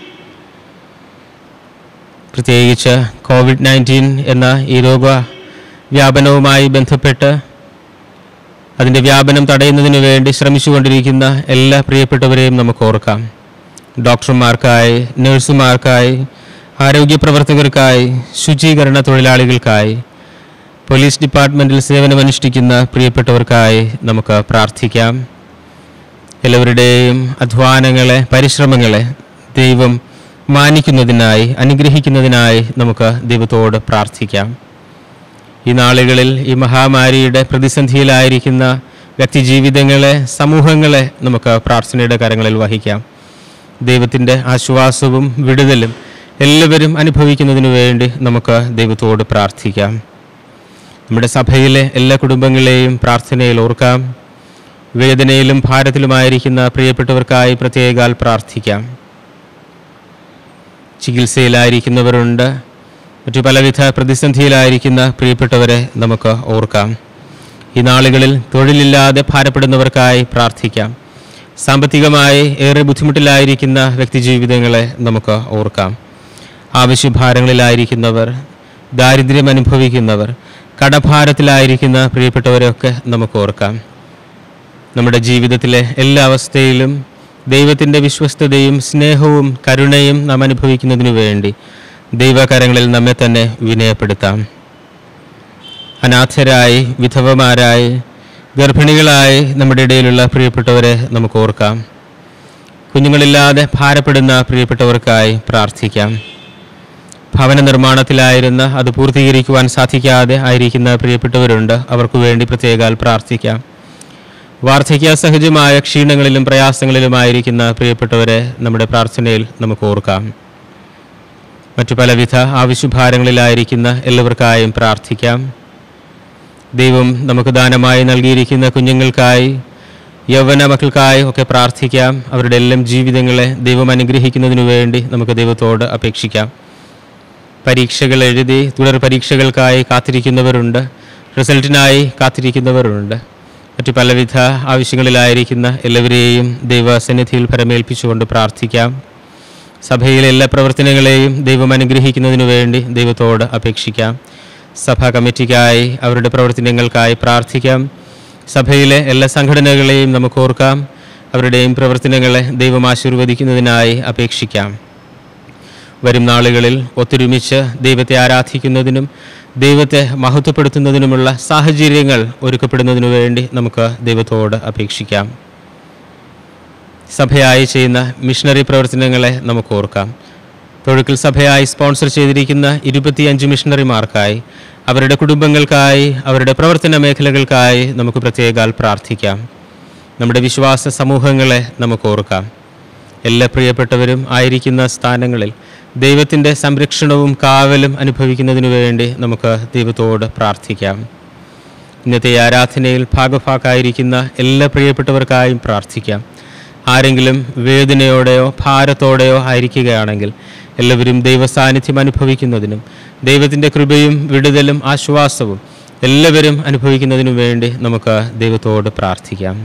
പ്രത്യേകിച്ച് കോവിഡ് നയൻറ്റീൻ എന്ന ഈ രോഗ വ്യാപനവുമായി ബന്ധപ്പെട്ട് അതിൻ്റെ വ്യാപനം തടയുന്നതിന് വേണ്ടി ശ്രമിച്ചുകൊണ്ടിരിക്കുന്ന എല്ലാ പ്രിയപ്പെട്ടവരെയും നമുക്ക് ഓർക്കാം ഡോക്ടർമാർക്കായി നഴ്സുമാർക്കായി ആരോഗ്യ പ്രവർത്തകർക്കായി ശുചീകരണ തൊഴിലാളികൾക്കായി പോലീസ് ഡിപ്പാർട്ട്മെൻറ്റിൽ സേവനമനുഷ്ഠിക്കുന്ന പ്രിയപ്പെട്ടവർക്കായി നമുക്ക് പ്രാർത്ഥിക്കാം എല്ലാവരുടെയും അധ്വാനങ്ങളെ പരിശ്രമങ്ങളെ ദൈവം മാനിക്കുന്നതിനായി അനുഗ്രഹിക്കുന്നതിനായി നമുക്ക് ദൈവത്തോട് പ്രാർത്ഥിക്കാം ഈ നാളുകളിൽ ഈ മഹാമാരിയുടെ പ്രതിസന്ധിയിലായിരിക്കുന്ന വ്യക്തിജീവിതങ്ങളെ സമൂഹങ്ങളെ നമുക്ക് പ്രാർത്ഥനയുടെ കരങ്ങളിൽ വഹിക്കാം ദൈവത്തിൻ്റെ ആശ്വാസവും വിടുതലും എല്ലാവരും അനുഭവിക്കുന്നതിനു വേണ്ടി നമുക്ക് ദൈവത്തോട് പ്രാർത്ഥിക്കാം നമ്മുടെ സഭയിലെ എല്ലാ കുടുംബങ്ങളെയും പ്രാർത്ഥനയിൽ ഓർക്കാം വേദനയിലും ഭാരത്തിലുമായിരിക്കുന്ന പ്രിയപ്പെട്ടവർക്കായി പ്രത്യേകാൽ പ്രാർത്ഥിക്കാം ചികിത്സയിലായിരിക്കുന്നവരുണ്ട് മറ്റു പലവിധ പ്രതിസന്ധിയിലായിരിക്കുന്ന പ്രിയപ്പെട്ടവരെ നമുക്ക് ഓർക്കാം ഈ നാളുകളിൽ തൊഴിലില്ലാതെ ഭാരപ്പെടുന്നവർക്കായി പ്രാർത്ഥിക്കാം സാമ്പത്തികമായി ഏറെ ബുദ്ധിമുട്ടിലായിരിക്കുന്ന വ്യക്തിജീവിതങ്ങളെ നമുക്ക് ഓർക്കാം ആവശ്യഭാരങ്ങളിലായിരിക്കുന്നവർ ദാരിദ്ര്യം അനുഭവിക്കുന്നവർ കടഭാരത്തിലായിരിക്കുന്ന പ്രിയപ്പെട്ടവരെയൊക്കെ നമുക്ക് ഓർക്കാം നമ്മുടെ ജീവിതത്തിലെ എല്ലാ അവസ്ഥയിലും ദൈവത്തിൻ്റെ വിശ്വസ്തതയും സ്നേഹവും കരുണയും നാം അനുഭവിക്കുന്നതിനു വേണ്ടി ദൈവകരങ്ങളിൽ നമ്മെ തന്നെ വിനയപ്പെടുത്താം അനാഥരായി വിധവമാരായി ഗർഭിണികളായി നമ്മുടെ ഇടയിലുള്ള പ്രിയപ്പെട്ടവരെ നമുക്ക് ഓർക്കാം കുഞ്ഞുങ്ങളില്ലാതെ ഭാരപ്പെടുന്ന പ്രിയപ്പെട്ടവർക്കായി പ്രാർത്ഥിക്കാം ഭവന നിർമ്മാണത്തിലായിരുന്ന അത് പൂർത്തീകരിക്കുവാൻ സാധിക്കാതെ ആയിരിക്കുന്ന പ്രിയപ്പെട്ടവരുണ്ട് അവർക്ക് വേണ്ടി പ്രത്യേകാൽ പ്രാർത്ഥിക്കാം വാർദ്ധക്യ സഹജമായ ക്ഷീണങ്ങളിലും പ്രയാസങ്ങളിലുമായിരിക്കുന്ന പ്രിയപ്പെട്ടവരെ നമ്മുടെ പ്രാർത്ഥനയിൽ നമുക്ക് ഓർക്കാം മറ്റു പലവിധ ആവശ്യഭാരങ്ങളിലായിരിക്കുന്ന എല്ലാവർക്കായും പ്രാർത്ഥിക്കാം ദൈവം നമുക്ക് ദാനമായി നൽകിയിരിക്കുന്ന കുഞ്ഞുങ്ങൾക്കായി യൗവന മക്കൾക്കായി ഒക്കെ പ്രാർത്ഥിക്കാം അവരുടെ എല്ലാം ജീവിതങ്ങളെ ദൈവം അനുഗ്രഹിക്കുന്നതിനു വേണ്ടി നമുക്ക് ദൈവത്തോട് അപേക്ഷിക്കാം പരീക്ഷകൾ എഴുതി തുടർ പരീക്ഷകൾക്കായി കാത്തിരിക്കുന്നവരുണ്ട് റിസൾട്ടിനായി കാത്തിരിക്കുന്നവരുണ്ട് മറ്റു പലവിധ ആവശ്യങ്ങളിലായിരിക്കുന്ന എല്ലാവരെയും ദൈവസന്നിധിയിൽ ഫലമേൽപ്പിച്ചുകൊണ്ട് പ്രാർത്ഥിക്കാം സഭയിലെ എല്ലാ പ്രവർത്തനങ്ങളെയും ദൈവം അനുഗ്രഹിക്കുന്നതിനു വേണ്ടി ദൈവത്തോട് അപേക്ഷിക്കാം സഭാ കമ്മിറ്റിക്കായി അവരുടെ പ്രവർത്തനങ്ങൾക്കായി പ്രാർത്ഥിക്കാം സഭയിലെ എല്ലാ സംഘടനകളെയും നമുക്ക് ഓർക്കാം അവരുടെയും പ്രവർത്തനങ്ങളെ ദൈവം ആശീർവദിക്കുന്നതിനായി അപേക്ഷിക്കാം വരും നാളുകളിൽ ഒത്തൊരുമിച്ച് ദൈവത്തെ ആരാധിക്കുന്നതിനും ദൈവത്തെ മഹത്വപ്പെടുത്തുന്നതിനുമുള്ള സാഹചര്യങ്ങൾ ഒരുക്കപ്പെടുന്നതിനു വേണ്ടി നമുക്ക് ദൈവത്തോട് അപേക്ഷിക്കാം സഭയായി ചെയ്യുന്ന മിഷണറി പ്രവർത്തനങ്ങളെ നമുക്ക് ഓർക്കാം തൊഴുക്കൽ സഭയായി സ്പോൺസർ ചെയ്തിരിക്കുന്ന ഇരുപത്തിയഞ്ച് മിഷണറിമാർക്കായി അവരുടെ കുടുംബങ്ങൾക്കായി അവരുടെ പ്രവർത്തന മേഖലകൾക്കായി നമുക്ക് പ്രത്യേകാൽ പ്രാർത്ഥിക്കാം നമ്മുടെ വിശ്വാസ സമൂഹങ്ങളെ നമുക്ക് ഓർക്കാം എല്ലാ പ്രിയപ്പെട്ടവരും ആയിരിക്കുന്ന സ്ഥാനങ്ങളിൽ ദൈവത്തിൻ്റെ സംരക്ഷണവും കാവലും അനുഭവിക്കുന്നതിനു വേണ്ടി നമുക്ക് ദൈവത്തോട് പ്രാർത്ഥിക്കാം ഇന്നത്തെ ഈ ആരാധനയിൽ ഭാഗഭാക്കായിരിക്കുന്ന എല്ലാ പ്രിയപ്പെട്ടവർക്കായും പ്രാർത്ഥിക്കാം ആരെങ്കിലും വേദനയോടെയോ ഭാരത്തോടെയോ ആയിരിക്കുകയാണെങ്കിൽ എല്ലാവരും ദൈവസാന്നിധ്യം അനുഭവിക്കുന്നതിനും ദൈവത്തിൻ്റെ കൃപയും വിടുതലും ആശ്വാസവും എല്ലാവരും അനുഭവിക്കുന്നതിനു വേണ്ടി നമുക്ക് ദൈവത്തോട് പ്രാർത്ഥിക്കാം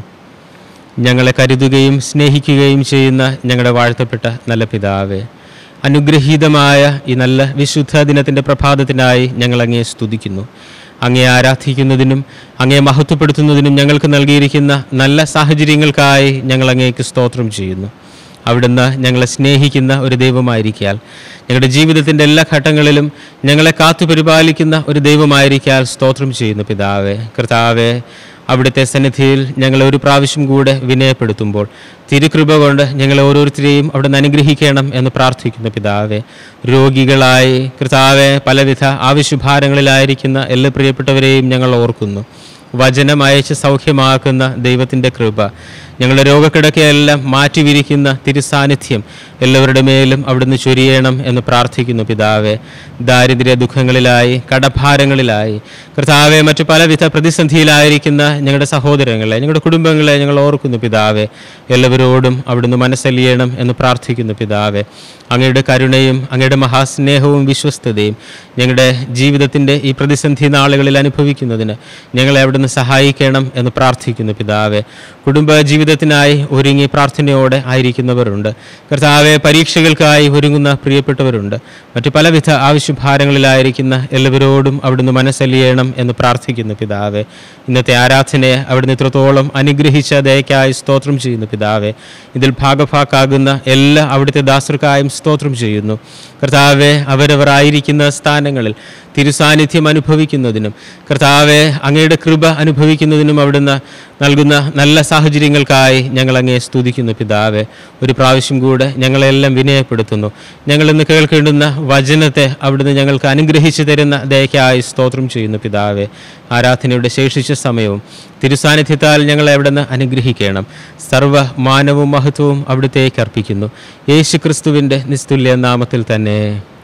ഞങ്ങളെ കരുതുകയും സ്നേഹിക്കുകയും ചെയ്യുന്ന ഞങ്ങളുടെ വാഴ്ത്തപ്പെട്ട നല്ല പിതാവേ അനുഗ്രഹീതമായ ഈ നല്ല വിശുദ്ധ ദിനത്തിൻ്റെ പ്രഭാതത്തിനായി ഞങ്ങൾ അങ്ങേ സ്തുതിക്കുന്നു അങ്ങേ ആരാധിക്കുന്നതിനും അങ്ങേ മഹത്വപ്പെടുത്തുന്നതിനും ഞങ്ങൾക്ക് നൽകിയിരിക്കുന്ന നല്ല സാഹചര്യങ്ങൾക്കായി ഞങ്ങൾ അങ്ങേക്ക് സ്തോത്രം ചെയ്യുന്നു അവിടുന്ന് ഞങ്ങളെ സ്നേഹിക്കുന്ന ഒരു ദൈവമായിരിക്കാൽ ഞങ്ങളുടെ ജീവിതത്തിൻ്റെ എല്ലാ ഘട്ടങ്ങളിലും ഞങ്ങളെ കാത്തു പരിപാലിക്കുന്ന ഒരു ദൈവമായിരിക്കാൽ സ്തോത്രം ചെയ്യുന്നു പിതാവേ കർത്താവേ അവിടുത്തെ സന്നിധിയിൽ ഞങ്ങളെ ഒരു പ്രാവശ്യം കൂടെ വിനയപ്പെടുത്തുമ്പോൾ തിരുകൃപ കൊണ്ട് ഞങ്ങളെ ഓരോരുത്തരെയും അവിടുന്ന് അനുഗ്രഹിക്കണം എന്ന് പ്രാർത്ഥിക്കുന്നു പിതാവെ രോഗികളായി കർത്താവെ പലവിധ ആവശ്യഭാരങ്ങളിലായിരിക്കുന്ന എല്ലാ പ്രിയപ്പെട്ടവരെയും ഞങ്ങൾ ഓർക്കുന്നു വചനം അയച്ച് സൗഖ്യമാക്കുന്ന ദൈവത്തിൻ്റെ കൃപ ഞങ്ങളുടെ രോഗക്കിടക്കയെല്ലാം മാറ്റിവിരിക്കുന്ന തിരുസാന്നിധ്യം എല്ലാവരുടെ മേലും അവിടുന്ന് ചൊരിയണം എന്ന് പ്രാർത്ഥിക്കുന്നു പിതാവെ ദാരിദ്ര്യ ദുഃഖങ്ങളിലായി കടഭാരങ്ങളിലായി കർത്താവെ മറ്റു പലവിധ പ്രതിസന്ധിയിലായിരിക്കുന്ന ഞങ്ങളുടെ സഹോദരങ്ങളെ ഞങ്ങളുടെ കുടുംബങ്ങളെ ഞങ്ങൾ ഓർക്കുന്നു പിതാവെ എല്ലാവരോടും അവിടുന്ന് മനസ്സലിയണം എന്ന് പ്രാർത്ഥിക്കുന്നു പിതാവെ അങ്ങയുടെ കരുണയും അങ്ങയുടെ മഹാസ്നേഹവും വിശ്വസ്തതയും ഞങ്ങളുടെ ജീവിതത്തിൻ്റെ ഈ പ്രതിസന്ധി നാളുകളിൽ അനുഭവിക്കുന്നതിന് ഞങ്ങളെ അവിടുന്ന് സഹായിക്കണം എന്ന് പ്രാർത്ഥിക്കുന്നു പിതാവെ കുടുംബ ജീവിതത്തിനായി ഒരുങ്ങി പ്രാർത്ഥനയോടെ ആയിരിക്കുന്നവരുണ്ട് കർത്താവെ പരീക്ഷകൾക്കായി ഒരുങ്ങുന്ന പ്രിയപ്പെട്ടവരുണ്ട് മറ്റു പലവിധ ആവശ്യഭാരങ്ങളിലായിരിക്കുന്ന എല്ലാവരോടും അവിടുന്ന് മനസ്സലിയണം എന്ന് പ്രാർത്ഥിക്കുന്നു പിതാവെ ഇന്നത്തെ ആരാധനയെ അവിടുന്ന് ഇത്രത്തോളം അനുഗ്രഹിച്ച ദയക്കായി സ്തോത്രം ചെയ്യുന്നു പിതാവെ ഇതിൽ ഭാഗഭാക്കാകുന്ന എല്ലാ അവിടുത്തെ ദാസർക്കായും സ്തോത്രം ചെയ്യുന്നു കർത്താവെ അവരവർ ആയിരിക്കുന്ന സ്ഥാനങ്ങളിൽ തിരുസാന്നിധ്യം അനുഭവിക്കുന്നതിനും കർത്താവെ അങ്ങയുടെ കൃപ അനുഭവിക്കുന്നതിനും അവിടുന്ന് നൽകുന്ന നല്ല സാഹചര്യങ്ങൾക്കായി ഞങ്ങൾ അങ്ങേ സ്തുതിക്കുന്നു പിതാവെ ഒരു പ്രാവശ്യം കൂടെ ഞങ്ങളെല്ലാം വിനയപ്പെടുത്തുന്നു ഞങ്ങൾ ഇന്ന് കേൾക്കേണ്ടുന്ന വചനത്തെ അവിടുന്ന് ഞങ്ങൾക്ക് അനുഗ്രഹിച്ചു തരുന്ന ദയക്കായി സ്തോത്രം ചെയ്യുന്നു പിതാവെ ആരാധനയുടെ ശേഷിച്ച സമയവും തിരുസാന്നിധ്യത്താൽ ഞങ്ങളെ അവിടുന്ന് അനുഗ്രഹിക്കണം സർവ്വ മാനവും മഹത്വവും അവിടുത്തേക്ക് അർപ്പിക്കുന്നു യേശു ക്രിസ്തുവിൻ്റെ നിസ്തുല്യ നാമത്തിൽ തന്നെ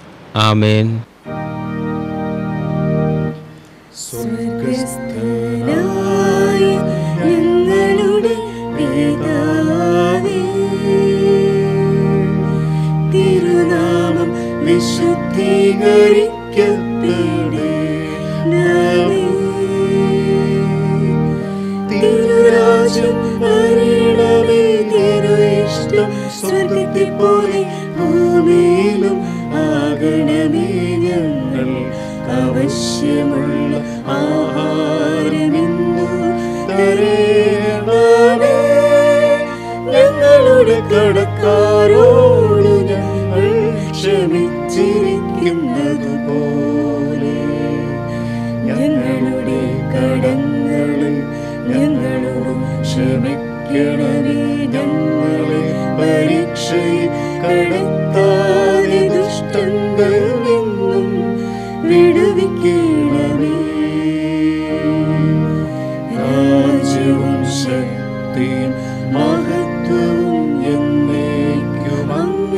ആമേൻ സ്വർഗസ്ഥനായ ഞങ്ങളുടെ പിതാവേ, തിരുനാമം വിശുദ്ധീകരിക്കപ്പെടണമേ. തിരുരാജ്യം വരണമേ, തിരു ഇഷ്ടം സ്വർഗത്തിൽ പോലെ ഭൂമിയിലും ആകണമേ ഞങ്ങൾ ആവശ്യമുള്ള ആഹാരമെന്നു തരേണമേ ഞങ്ങളുടെ കടക്കാരോട് ഞങ്ങൾ ക്ഷമിച്ചിരിക്കുന്നത് പോലെ ഞങ്ങളുടെ കടങ്ങളിൽ ഞങ്ങളോട് ക്ഷമിക്കണമേ ഞങ്ങളെ പരീ ശിക്ഷയിൽ കടത്താതെ ദുഷ്ടങ്ങൾ നിന്നും വിടുവിക്കണമേ രാജ്യവും ശക്തിയും മഹത്വവും എന്നേക്കും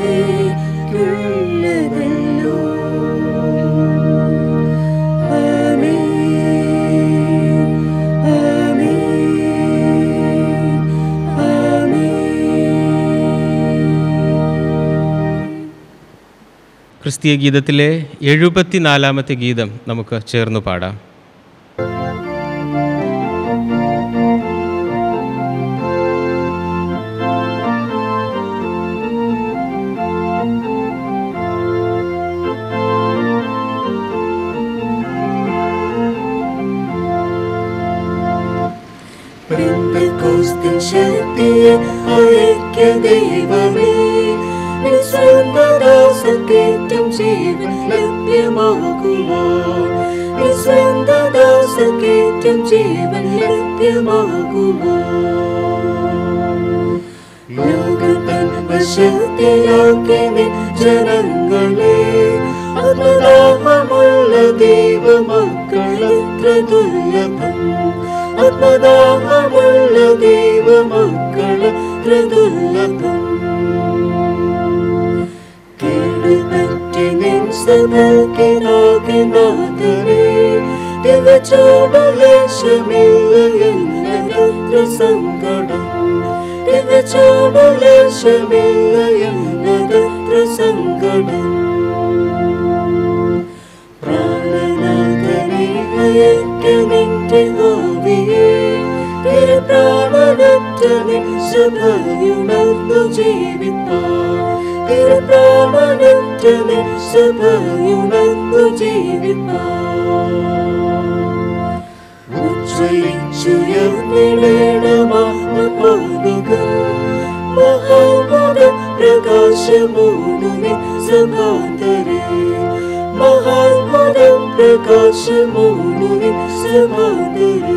അങ്ങേക്കുള്ളതല്ലോ ആമേൻ ആമേൻ ആമേൻ ക്രിസ്തീയ ഗീതത്തിലെ എഴുപത്തിനാലാമത്തെ ഗീതം നമുക്ക് ചേർന്ന് പാടാം പെന്തക്കോസ്തിൻ ശക്തിയെ അയക്ക ദൈവമേ നിസ്വന്തദാസക്കേറ്റം ജീവൻ ലഭ്യമാകുവാൻ നിസ്വന്തദാസക്കേറ്റം ജീവൻ ലഭ്യമാകുവാൻ ലോകത്തൻ വശത്തിലാക്കി നിൻ ജനങ്ങളെ ആത്മദാഹമുള്ള ദൈവമക്കൾ എത്ര ദുർലഭം ആത്മദാഹമുള്ള ദൈവമക്കൾ എത്ര ദുർലഭം കേടുപറ്റി നിൻ സഭയ്ക്കിനാകെ നാഥനെ ദിവചോടലേശമില്ല എന്നതത്ര സങ്കടം ദിവചോടലേശമില്ല എന്നതത്ര സങ്കടം പ്രാണനാഥനെ അയക്ക നിന്റെ ആവിയെ തിരുപ്രാണനറ്റ നിൻ സഭയുണർന്നു ജീവിപ്പാൻ തിരുപ്രാണനറ്റ നിൻ സഭയുണർന്നു ജീവിപ്പാൻ ഉജ്ജ്വലിച്ചുയർന്നിടേണമാകുക മഹാമത പ്രകാശമോടുനി സഭാതരേ മഹാത്മത പ്രകാശമോടുനി സഭാതരേ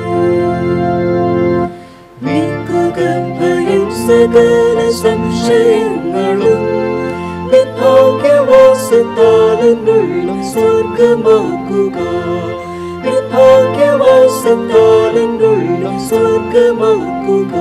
നീക്കുക ഭയം സകല സംശയങ്ങളും നിർഭാഗ്യവാസത്താലുള്ള സ്വർഗമാക്കുക നിർഭാഗ്യവാസത്താലുള്ള സ്വർഗമാക്കുക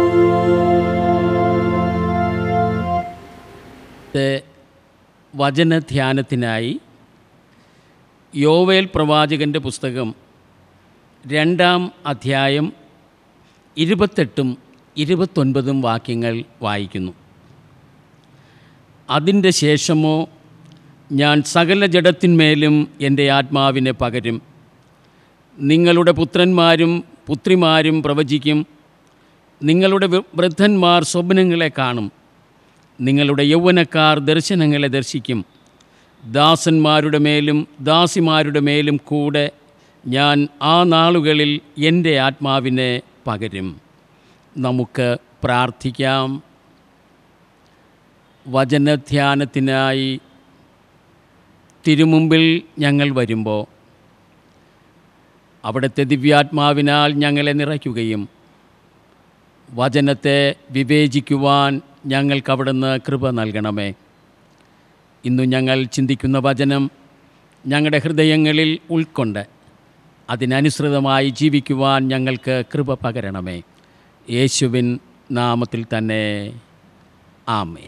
ഇന്നത്തെ വചനധ്യാനത്തിനായി യോവേൽ പ്രവാചകൻ്റെ പുസ്തകം രണ്ടാം അധ്യായം ഇരുപത്തെട്ടും ഇരുപത്തൊൻപതും വാക്യങ്ങൾ വായിക്കുന്നു അതിൻ്റെ ശേഷമോ ഞാൻ സകല ജഡത്തിന്മേലും എൻ്റെ ആത്മാവിനെ പകരും നിങ്ങളുടെ പുത്രന്മാരും പുത്രിമാരും പ്രവചിക്കും നിങ്ങളുടെ വൃ- വൃദ്ധന്മാർ സ്വപ്നങ്ങളെ കാണും നിങ്ങളുടെ യൗവനക്കാർ ദർശനങ്ങളെ ദർശിക്കും ദാസന്മാരുടെ മേലും ദാസിമാരുടെ മേലും കൂടെ ഞാൻ ആ നാളുകളിൽ എൻ്റെ ആത്മാവിനെ പകരും നമുക്ക് പ്രാർത്ഥിക്കാം വചനധ്യാനത്തിനായി തിരുമുമ്പിൽ ഞങ്ങൾ വരുമ്പോൾ അവിടുത്തെ ദിവ്യാത്മാവിനാൽ ഞങ്ങളെ നിറയ്ക്കുകയും വചനത്തെ വിവേചിക്കുവാൻ ഞങ്ങൾക്ക് അവിടുന്ന് കൃപ നൽകണമേ ഇന്നു ഞങ്ങൾ ചിന്തിക്കുന്ന വചനം ഞങ്ങളുടെ ഹൃദയങ്ങളിൽ ഉൾക്കൊണ്ട് അതിനനുസൃതമായി ജീവിക്കുവാൻ ഞങ്ങൾക്ക് കൃപ പകരണമേ യേശുവിൻ നാമത്തിൽ തന്നെ ആമേൻ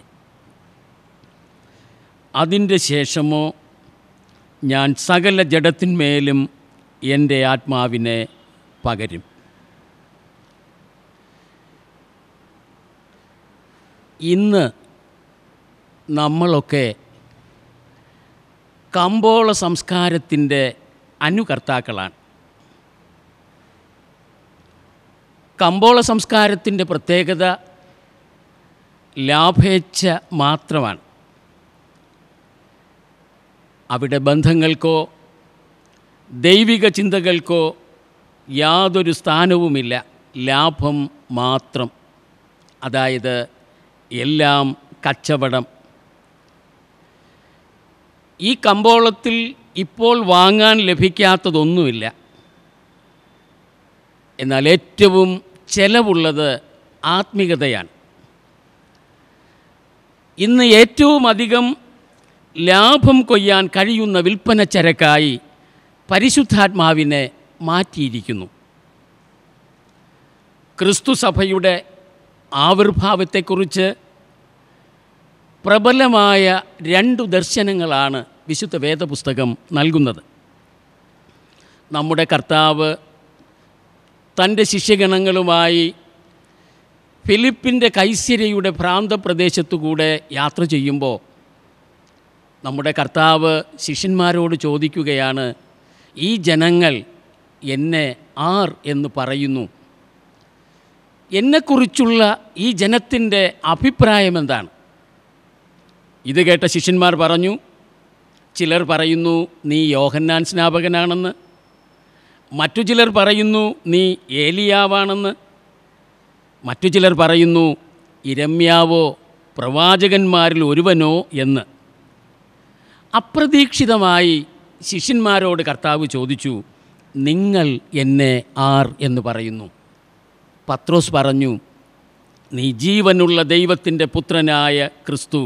അതിൻ്റെ ശേഷമോ ഞാൻ സകല ജഡത്തിന്മേലും എൻ്റെ ആത്മാവിനെ പകരും ഇന്ന് നമ്മളൊക്കെ കമ്പോള സംസ്കാരത്തിൻ്റെ അനുകർത്താക്കളാണ് കമ്പോള സംസ്കാരത്തിൻ്റെ പ്രത്യേകത ലാഭേച്ഛ മാത്രമാണ് അവിടെ ബന്ധങ്ങൾക്കോ ദൈവിക ചിന്തകൾക്കോ യാതൊരു സ്ഥാനവുമില്ല ലാഭം മാത്രം അതായത് എല്ലാം കച്ചവടം ഈ കമ്പോളത്തിൽ ഇപ്പോൾ വാങ്ങാൻ ലഭിക്കാത്തതൊന്നുമില്ല എന്നാൽ ഏറ്റവും ചെലവുള്ളത് ആത്മീകതയാണ് ഇന്ന് ഏറ്റവും അധികം ലാഭം കൊയ്യാൻ കഴിയുന്ന വിൽപ്പന ചരക്കായി പരിശുദ്ധാത്മാവിനെ മാറ്റിയിരിക്കുന്നു ക്രിസ്തു സഭയുടെ ആവിർഭാവത്തെക്കുറിച്ച് പ്രബലമായ രണ്ടു ദർശനങ്ങളാണ് വിശുദ്ധ വേദപുസ്തകം നൽകുന്നത് നമ്മുടെ കർത്താവ് തൻ്റെ ശിഷ്യഗണങ്ങളുമായി ഫിലിപ്പിൻ്റെ കൈസിരയുടെ ഭ്രാന്തപ്രദേശത്തുകൂടെ യാത്ര ചെയ്യുമ്പോൾ നമ്മുടെ കർത്താവ് ശിഷ്യന്മാരോട് ചോദിക്കുകയാണ് ഈ ജനങ്ങൾ എന്നെ ആർ എന്ന് പറയുന്നു എന്നെക്കുറിച്ചുള്ള ഈ ജനത്തിൻ്റെ അഭിപ്രായം എന്താണ് ഇത് കേട്ട ശിഷ്യന്മാർ പറഞ്ഞു ചിലർ പറയുന്നു നീ യോഹന്നാൻ സ്നാപകനാണെന്ന് മറ്റു ചിലർ പറയുന്നു നീ ഏലിയാവാണെന്ന് മറ്റു ചിലർ പറയുന്നു ഇരമ്യാവോ പ്രവാചകന്മാരിൽ ഒരുവനോ എന്ന് അപ്രതീക്ഷിതമായി ശിഷ്യന്മാരോട് കർത്താവ് ചോദിച്ചു നിങ്ങൾ എന്നെ ആർ എന്ന് പറയുന്നു പത്രോസ് പറഞ്ഞു നീ ജീവനുള്ള ദൈവത്തിൻ്റെ പുത്രനായ ക്രിസ്തു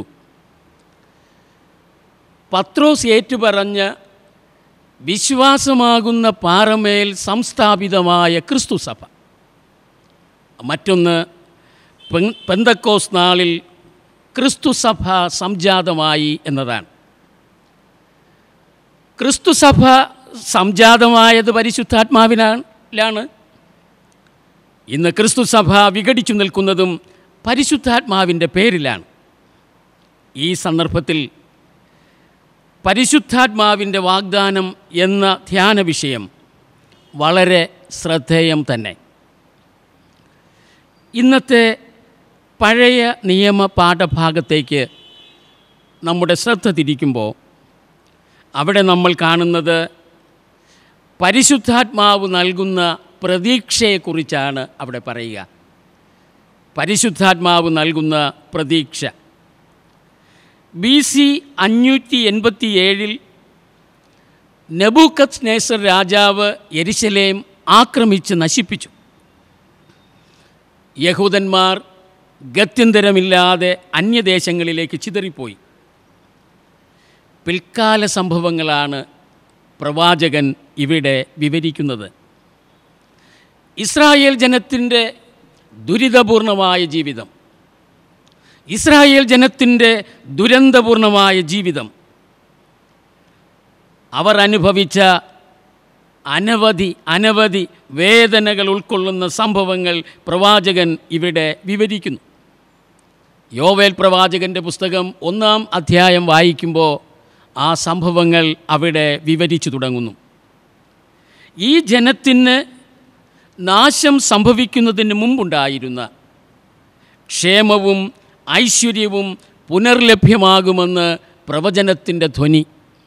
പത്രോസ് ഏറ്റുപറഞ്ഞ് വിശ്വാസമാകുന്ന പാറമേൽ സംസ്ഥാപിതമായ ക്രിസ്തു സഭ മറ്റൊന്ന് പെൻ- പെന്തക്കോസ് നാളിൽ ക്രിസ്തു സഭ സംജാതമായി എന്നതാണ് ക്രിസ്തു സഭ സംജാതമായത് പരിശുദ്ധാത്മാവിനാണ് ഇന്ന് ക്രിസ്തു സഭ വിഘടിച്ചു നിൽക്കുന്നതും പരിശുദ്ധാത്മാവിൻ്റെ പേരിലാണ് ഈ സന്ദർഭത്തിൽ പരിശുദ്ധാത്മാവിൻ്റെ വാഗ്ദാനം എന്ന ധ്യാന വിഷയം വളരെ ശ്രദ്ധേയം തന്നെ ഇന്നത്തെ പഴയ നിയമ പാഠഭാഗത്തേക്ക് നമ്മുടെ ശ്രദ്ധ തിരിക്കുമ്പോൾ അവിടെ നമ്മൾ കാണുന്നത് പരിശുദ്ധാത്മാവ് നൽകുന്ന പ്രതീക്ഷയെക്കുറിച്ചാണ് അവിടെ പറയുക പരിശുദ്ധാത്മാവ് നൽകുന്ന പ്രതീക്ഷ ബി സി അഞ്ഞൂറ്റി എൺപത്തി ഏഴിൽ നെബൂക്കത്ത് നേസർ രാജാവ് യെരുശലേം ആക്രമിച്ച് നശിപ്പിച്ചു യഹൂദന്മാർ ഗത്യന്തരമില്ലാതെ അന്യദേശങ്ങളിലേക്ക് ചിതറിപ്പോയി പിൽക്കാല സംഭവങ്ങളാണ് പ്രവാചകൻ ഇവിടെ വിവരിക്കുന്നത് ഇസ്രായേൽ ജനത്തിൻ്റെ ദുരിതപൂർണമായ ജീവിതം ഇസ്രായേൽ ജനത്തിൻ്റെ ദുരന്തപൂർണമായ ജീവിതം അവർ അനുഭവിച്ച അനവധി അനവധി വേദനകൾ ഉൾക്കൊള്ളുന്ന സംഭവങ്ങൾ പ്രവാചകൻ ഇവിടെ വിവരിക്കുന്നു യോവേൽ പ്രവാചകൻ്റെ പുസ്തകം ഒന്നാം അധ്യായം വായിക്കുമ്പോൾ ആ സംഭവങ്ങൾ അവിടെ വിവരിച്ചു തുടങ്ങുന്നു ഈ ജനത്തിന് നാശം സംഭവിക്കുന്നതിന് മുമ്പുണ്ടായിരുന്ന ക്ഷേമവും ഐശ്വര്യവും പുനർലഭ്യമാകുമെന്ന് പ്രവചനത്തിൻ്റെ ധ്വനി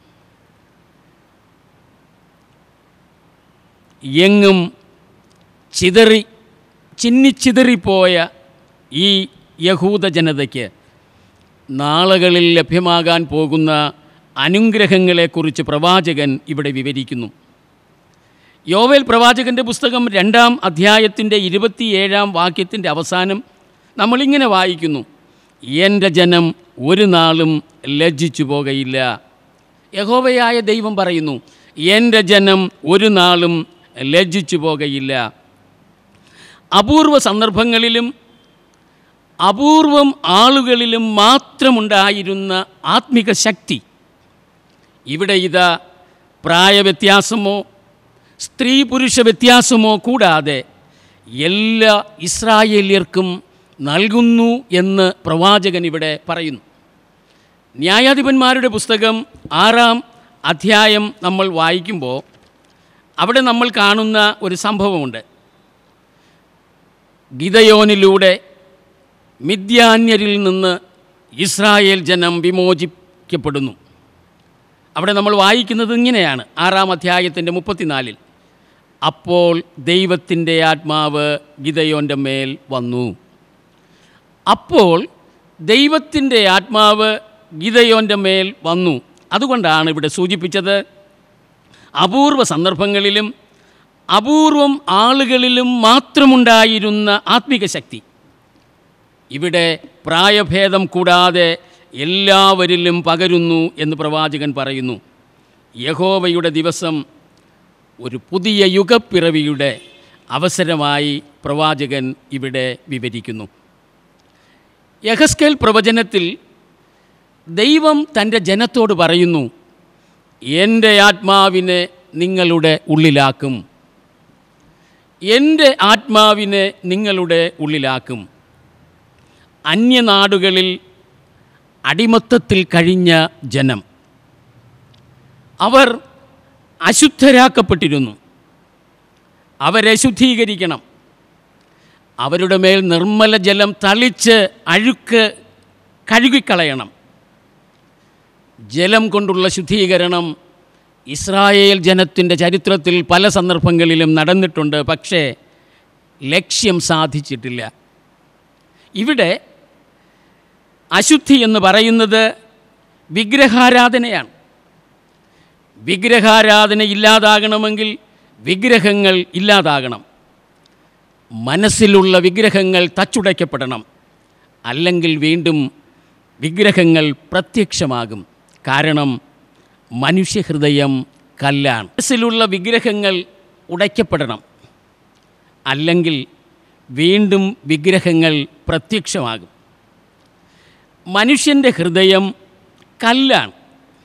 എങ്ങും ചിതറി ചിന്നിച്ചിതറിപ്പോയ ഈ യഹൂദ ജനതയ്ക്ക് നാളുകളിൽ ലഭ്യമാകാൻ പോകുന്ന അനുഗ്രഹങ്ങളെക്കുറിച്ച് പ്രവാചകൻ ഇവിടെ വിവരിക്കുന്നു യോവേൽ പ്രവാചകൻ്റെ പുസ്തകം രണ്ടാം അധ്യായത്തിൻ്റെ ഇരുപത്തിയേഴാം വാക്യത്തിൻ്റെ അവസാനം നമ്മളിങ്ങനെ വായിക്കുന്നു എൻ്റെ ജനം ഒരു നാളും ലജ്ജിച്ചു പോകയില്ല യഹോവയായ ദൈവം പറയുന്നു എൻ്റെ ജനം ഒരു നാളും ലജ്ജിച്ചു പോകയില്ല അപൂർവ സന്ദർഭങ്ങളിലും അപൂർവം ആളുകളിലും മാത്രമുണ്ടായിരുന്ന ആത്മിക ശക്തി ഇവിടെ ഇതാ പ്രായവ്യത്യാസമോ സ്ത്രീ പുരുഷ വ്യത്യാസമോ കൂടാതെ എല്ലാ ഇസ്രായേല്യർക്കും നൽകുന്നു എന്ന് പ്രവാചകൻ ഇവിടെ പറയുന്നു ന്യായാധിപന്മാരുടെ പുസ്തകം ആറാം അധ്യായം നമ്മൾ വായിക്കുമ്പോൾ അവിടെ നമ്മൾ കാണുന്ന ഒരു സംഭവമുണ്ട് ഗിതയോനിലൂടെ മിഥ്യാന്യരിൽ നിന്ന് ഇസ്രായേൽ ജനം വിമോചിക്കപ്പെടുന്നു അവിടെ നമ്മൾ വായിക്കുന്നത് ഇങ്ങനെയാണ് ആറാം അധ്യായത്തിൻ്റെ മുപ്പത്തിനാലിൽ അപ്പോൾ ദൈവത്തിൻ്റെ ആത്മാവ് ഗിതയോൻ്റെ മേൽ വന്നു അപ്പോൾ ദൈവത്തിൻ്റെ ആത്മാവ് ഗിതയോൻ്റെ മേൽ വന്നു അതുകൊണ്ടാണ് ഇവിടെ സൂചിപ്പിച്ചത് അപൂർവ സന്ദർഭങ്ങളിലും അപൂർവം ആളുകളിലും മാത്രമുണ്ടായിരുന്ന ആത്മിക ശക്തി ഇവിടെ പ്രായഭേദം കൂടാതെ എല്ലാവരിലും പകരുന്നു എന്ന് പ്രവാചകൻ പറയുന്നു യഹോവയുടെ ദിവസം ഒരു പുതിയ യുഗപ്പിറവിയുടെ അവസരമായി പ്രവാചകൻ ഇവിടെ വിവരിക്കുന്നു യഹസ്കേൽ പ്രവചനത്തിൽ ദൈവം തൻ്റെ ജനത്തോട് പറയുന്നു എൻ്റെ ആത്മാവിനെ നിങ്ങളുടെ ഉള്ളിലാക്കും എൻ്റെ ആത്മാവിനെ നിങ്ങളുടെ ഉള്ളിലാക്കും അന്യനാടുകളിൽ അടിമത്തത്തിൽ കഴിഞ്ഞ ജനം അവർ അശുദ്ധരാക്കപ്പെട്ടിരുന്നു അവരെ ശുദ്ധീകരിക്കണം അവരുടെ മേൽ നിർമ്മല ജലം തളിച്ച് അഴുക്ക് കഴുകിക്കളയണം ജലം കൊണ്ടുള്ള ശുദ്ധീകരണം ഇസ്രായേൽ ജനത്തിൻ്റെ ചരിത്രത്തിൽ പല സന്ദർഭങ്ങളിലും നടന്നിട്ടുണ്ട് പക്ഷേ ലക്ഷ്യം സാധിച്ചിട്ടില്ല ഇവിടെ അശുദ്ധി എന്ന് പറയുന്നത് വിഗ്രഹാരാധനയാണ് വിഗ്രഹാരാധന ഇല്ലാതാകണമെങ്കിൽ വിഗ്രഹങ്ങൾ ഇല്ലാതാകണം മനസ്സിലുള്ള വിഗ്രഹങ്ങൾ തച്ചുടയ്ക്കപ്പെടണം അല്ലെങ്കിൽ വീണ്ടും വിഗ്രഹങ്ങൾ പ്രത്യക്ഷമാകും കാരണം മനുഷ്യഹൃദയം കല്ലാണ് മനസ്സിലുള്ള വിഗ്രഹങ്ങൾ ഉടയ്ക്കപ്പെടണം അല്ലെങ്കിൽ വീണ്ടും വിഗ്രഹങ്ങൾ പ്രത്യക്ഷമാകും മനുഷ്യൻ്റെ ഹൃദയം കല്ലാണ്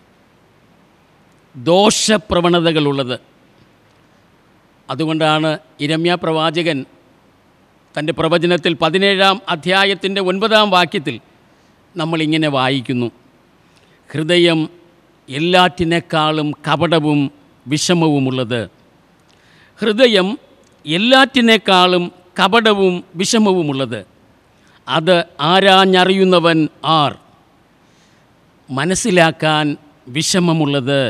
ദോഷപ്രവണതകളുള്ളത് അതുകൊണ്ടാണ് ഇരമ്യ പ്രവാചകൻ തൻ്റെ പ്രവചനത്തിൽ പതിനേഴാം അധ്യായത്തിൻ്റെ ഒൻപതാം വാക്യത്തിൽ നമ്മളിങ്ങനെ വായിക്കുന്നു ഹൃദയം എല്ലാറ്റിനേക്കാളും കപടവും വിഷമവുമുള്ളത് ഹൃദയം എല്ലാറ്റിനേക്കാളും കപടവും വിഷമവുമുള്ളത് അത് ആരാഞ്ഞറിയുന്നവൻ ആർ മനസ്സിലാക്കാൻ വിഷമമുള്ളത്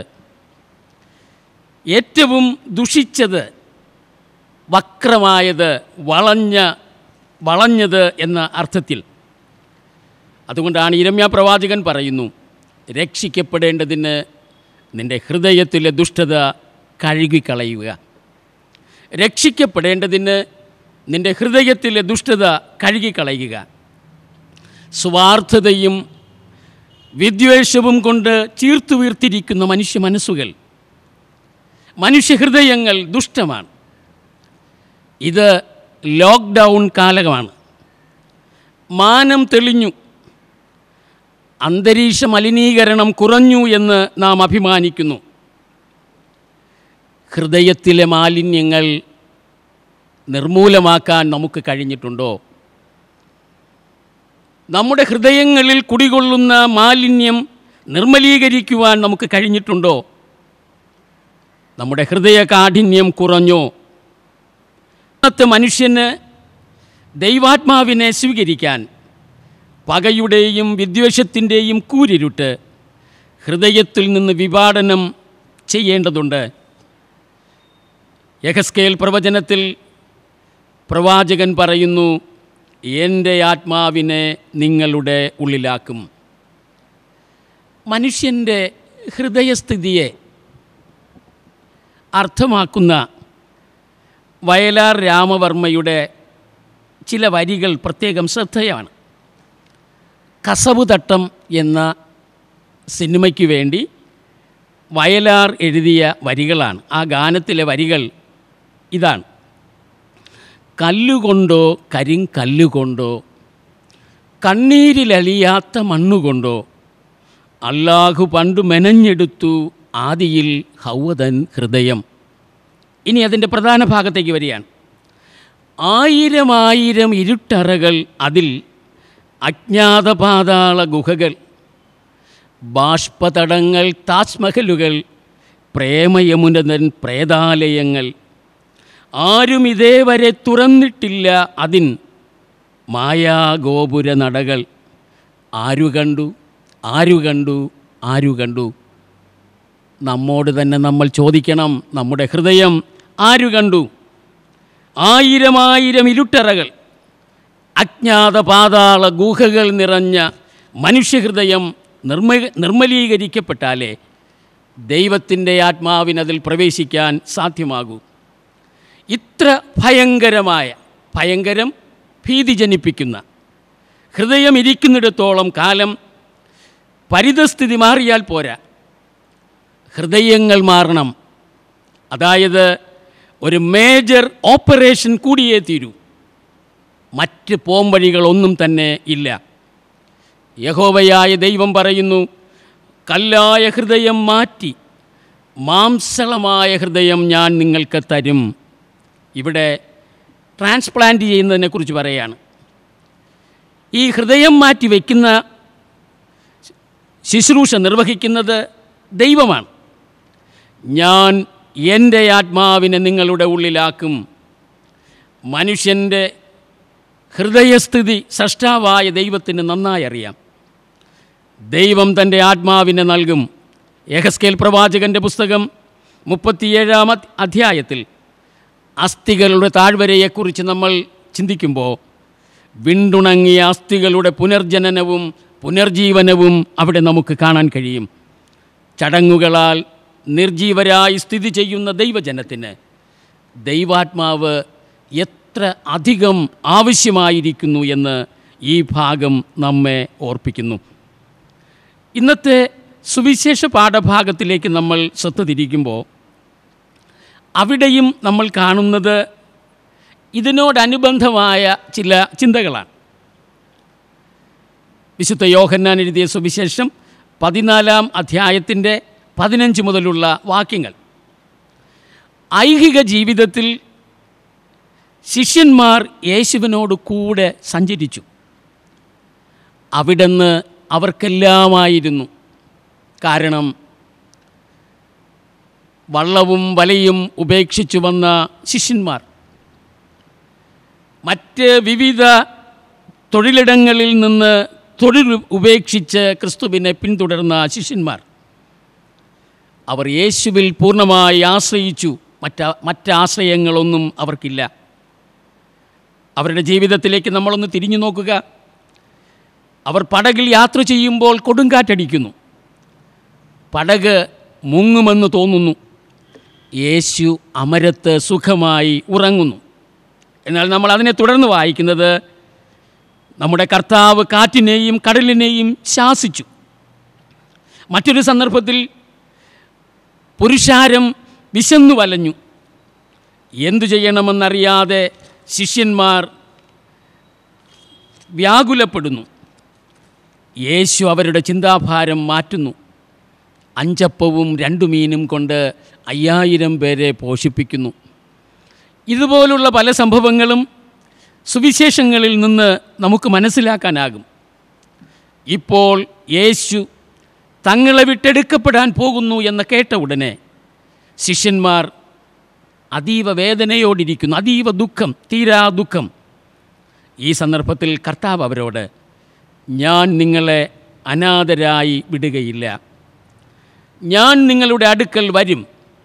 ഏറ്റവും ദുഷിച്ചത് വക്രമായത് വളഞ്ഞ വളഞ്ഞത് എന്ന അർത്ഥത്തിൽ അതുകൊണ്ടാണ് ഇരമ്യ പ്രവാചകൻ പറയുന്നു രക്ഷിക്കപ്പെടേണ്ടതിന് നിൻ്റെ ഹൃദയത്തിലെ ദുഷ്ടത കഴുകിക്കളയുക രക്ഷിക്കപ്പെടേണ്ടതിന് നിൻ്റെ ഹൃദയത്തിലെ ദുഷ്ടത കഴുകിക്കളയുക സ്വാർത്ഥതയും വിദ്വേഷവും കൊണ്ട് ചീർത്തു വീർത്തിരിക്കുന്ന മനുഷ്യ മനസ്സുകൾ മനുഷ്യഹൃദയങ്ങൾ ദുഷ്ടമാണ് ഇത് ലോക്ക്ഡൗൺ കാലമാണ് മാനം തെളിഞ്ഞു അന്തരീക്ഷ മലിനീകരണം കുറഞ്ഞു എന്ന് നാം അഭിമാനിക്കുന്നു ഹൃദയത്തിലെ മാലിന്യങ്ങൾ നിർമൂലമാക്കാൻ നമുക്ക് കഴിഞ്ഞിട്ടുണ്ടോ നമ്മുടെ ഹൃദയങ്ങളിൽ കുടികൊള്ളുന്ന മാലിന്യം നിർമ്മലീകരിക്കുവാൻ നമുക്ക് കഴിഞ്ഞിട്ടുണ്ടോ നമ്മുടെ ഹൃദയ കാഠിന്യം കുറഞ്ഞോ ഇന്നത്തെ മനുഷ്യന് ദൈവാത്മാവിനെ സ്വീകരിക്കാൻ പകയുടെയും വിദ്വേഷത്തിൻ്റെയും കൂരിരുട്ട് ഹൃദയത്തിൽ നിന്ന് വിപാടനം ചെയ്യേണ്ടതുണ്ട് യഹസ്കേൽ പ്രവചനത്തിൽ പ്രവാചകൻ പറയുന്നു എൻ്റെ ആത്മാവിനെ നിങ്ങളുടെ ഉള്ളിലാക്കും മനുഷ്യൻ്റെ ഹൃദയസ്ഥിതിയെ അർത്ഥമാക്കുന്ന വയലാർ രാമവർമ്മയുടെ ചില വരികൾ പ്രത്യേകം ശ്രദ്ധേയമാണ് കസവു തട്ടം എന്ന സിനിമയ്ക്ക് വേണ്ടി വയലാർ എഴുതിയ വരികളാണ് ആ ഗാനത്തിലെ വരികൾ ഇതാണ് കല്ലുകൊണ്ടോ കരിങ്കല്ലുകൊണ്ടോ കണ്ണീരിലലിയാത്ത മണ്ണുകൊണ്ടോ അല്ലാഹു പണ്ടു മെനഞ്ഞെടുത്തു ആദിയിൽ ഹൗവതൻ ഹൃദയം ഇനി അതിൻ്റെ പ്രധാന ഭാഗത്തേക്ക് വരികയാണ് ആയിരം ആയിരം ഇരുട്ടറകൾ അതിൽ അജ്ഞാത പാതാള ഗുഹകൾ ബാഷ്പതടങ്ങൾ താജ്മഹലുകൾ പ്രേമയമുനതൻ പ്രേതാലയങ്ങൾ ആരും ഇതേവരെ തുറന്നിട്ടില്ല അതിൻ മായാഗോപുര നടകൾ ആരു കണ്ടു ആരു കണ്ടു ആരു കണ്ടു നമ്മോട് തന്നെ നമ്മൾ ചോദിക്കണം നമ്മുടെ ഹൃദയം ആരു കണ്ടു ആയിരം ആയിരം ഇരുട്ടറകൾ അജ്ഞാത പാതാള ഗുഹകൾ നിറഞ്ഞ മനുഷ്യഹൃദയം നിർമ്മ നിർമ്മലീകരിക്കപ്പെട്ടാലേ ദൈവത്തിൻ്റെ ആത്മാവിനതിൽ പ്രവേശിക്കാൻ സാധ്യമാകൂ ഇത്ര ഭയങ്കരമായ ഭയങ്കരം ഭീതി ജനിപ്പിക്കുന്ന ഹൃദയം ഇരിക്കുന്നിടത്തോളം കാലം പരിതസ്ഥിതി മാറിയാൽ പോരാ ഹൃദയങ്ങൾ മാറണം അതായത് ഒരു മേജർ ഓപ്പറേഷൻ കൂടിയേ തീരൂ മറ്റ് പോംവഴികളൊന്നും തന്നെ ഇല്ല യഹോവയായ ദൈവം പറയുന്നു കല്ലായ ഹൃദയം മാറ്റി മാംസളമായ ഹൃദയം ഞാൻ നിങ്ങൾക്ക് തരും ഇവിടെ ട്രാൻസ്പ്ലാന്റ് ചെയ്യുന്നതിനെക്കുറിച്ച് പറയുകയാണ് ഈ ഹൃദയം മാറ്റി വയ്ക്കുന്ന ശുശ്രൂഷ നിർവഹിക്കുന്നത് ദൈവമാണ് ഞാൻ എൻ്റെ ആത്മാവിനെ നിങ്ങളുടെ ഉള്ളിലാക്കും മനുഷ്യൻ്റെ ഹൃദയസ്ഥിതി സൃഷ്ടാവായ ദൈവത്തിന് നന്നായി അറിയാം ദൈവം തൻ്റെ ആത്മാവിനെ നൽകും യഹസ്കേൽ പ്രവാചകൻ്റെ പുസ്തകം മുപ്പത്തിയേഴാം അധ്- അധ്യായത്തിൽ അസ്ഥികളുടെ താഴ്വരയെക്കുറിച്ച് നമ്മൾ ചിന്തിക്കുമ്പോൾ വിണ്ടുണങ്ങിയ അസ്ഥികളുടെ പുനർജനനവും പുനർജീവനവും അവിടെ നമുക്ക് കാണാൻ കഴിയും ചടങ്ങുകളാൽ നിർജീവരായി സ്ഥിതി ചെയ്യുന്ന ദൈവജനത്തിന് ദൈവാത്മാവ് എത്ര അധികം ആവശ്യമായിരിക്കുന്നു എന്ന് ഈ ഭാഗം നമ്മെ ഓർപ്പിക്കുന്നു ഇന്നത്തെ സുവിശേഷ പാഠഭാഗത്തിലേക്ക് നമ്മൾ ശ്രദ്ധ തിരിക്കുമ്പോൾ അവിടെയും നമ്മൾ കാണുന്നത് ഇതിനോടനുബന്ധമായ ചില ചിന്തകളാണ് വിശുദ്ധ യോഹന്നാൻ എഴുതിയ സുവിശേഷം പതിനാലാം അധ്യായത്തിൻ്റെ പതിനഞ്ച് മുതലുള്ള വാക്യങ്ങൾ ഐഹിക ജീവിതത്തിൽ ശിഷ്യന്മാർ യേശുവിനോട് കൂടെ സഞ്ചരിച്ചു അവിടുന്ന് അവർക്കെല്ലാമായിരുന്നു കാരണം വള്ളവും വലയും ഉപേക്ഷിച്ചു വന്ന ശിഷ്യന്മാർ മറ്റ് വിവിധ തൊഴിലിടങ്ങളിൽ നിന്ന് തൊഴിൽ ഉപേക്ഷിച്ച് ക്രിസ്തുവിനെ പിന്തുടർന്ന ശിഷ്യന്മാർ അവർ യേശുവിൽ പൂർണ്ണമായി ആശ്രയിച്ചു മറ്റ മറ്റാശ്രയങ്ങളൊന്നും അവർക്കില്ല അവരുടെ ജീവിതത്തിലേക്ക് നമ്മളൊന്ന് തിരിഞ്ഞു നോക്കുക അവർ പടകിൽ യാത്ര ചെയ്യുമ്പോൾ കൊടുങ്കാറ്റടിക്കുന്നു പടക് മുങ്ങുമെന്ന് തോന്നുന്നു യേശു അമരത്ത് സുഖമായി ഉറങ്ങുന്നു എന്നാൽ നമ്മൾ അതിനെ തുടർന്ന് വായിക്കുന്നത് നമ്മുടെ കർത്താവ് കാറ്റിനെയും കടലിനെയും ശാസിച്ചു മറ്റൊരു സന്ദർഭത്തിൽ പുരുഷാരം വിശന്നു വലഞ്ഞു എന്തു ചെയ്യണമെന്നറിയാതെ ശിഷ്യന്മാർ വ്യാകുലപ്പെടുന്നു യേശു അവരുടെ ചിന്താഭാരം മാറ്റുന്നു അഞ്ചപ്പവും രണ്ടു മീനും കൊണ്ട് അയ്യായിരം പേരെ പോഷിപ്പിക്കുന്നു ഇതുപോലുള്ള പല സംഭവങ്ങളും സുവിശേഷങ്ങളിൽ നിന്ന് നമുക്ക് മനസ്സിലാക്കാനാകും ഇപ്പോൾ യേശു തങ്ങളെ വിട്ടെടുക്കപ്പെടാൻ പോകുന്നു എന്ന് കേട്ട ഉടനെ ശിഷ്യന്മാർ അതീവ വേദനയോടിരിക്കുന്നു അതീവ ദുഃഖം തീരാ ദുഃഖം ഈ സന്ദർഭത്തിൽ കർത്താവ് അവരോട് ഞാൻ നിങ്ങളെ അനാഥരായി വിടുകയില്ല ഞാൻ നിങ്ങളുടെ അടുക്കൽ വരും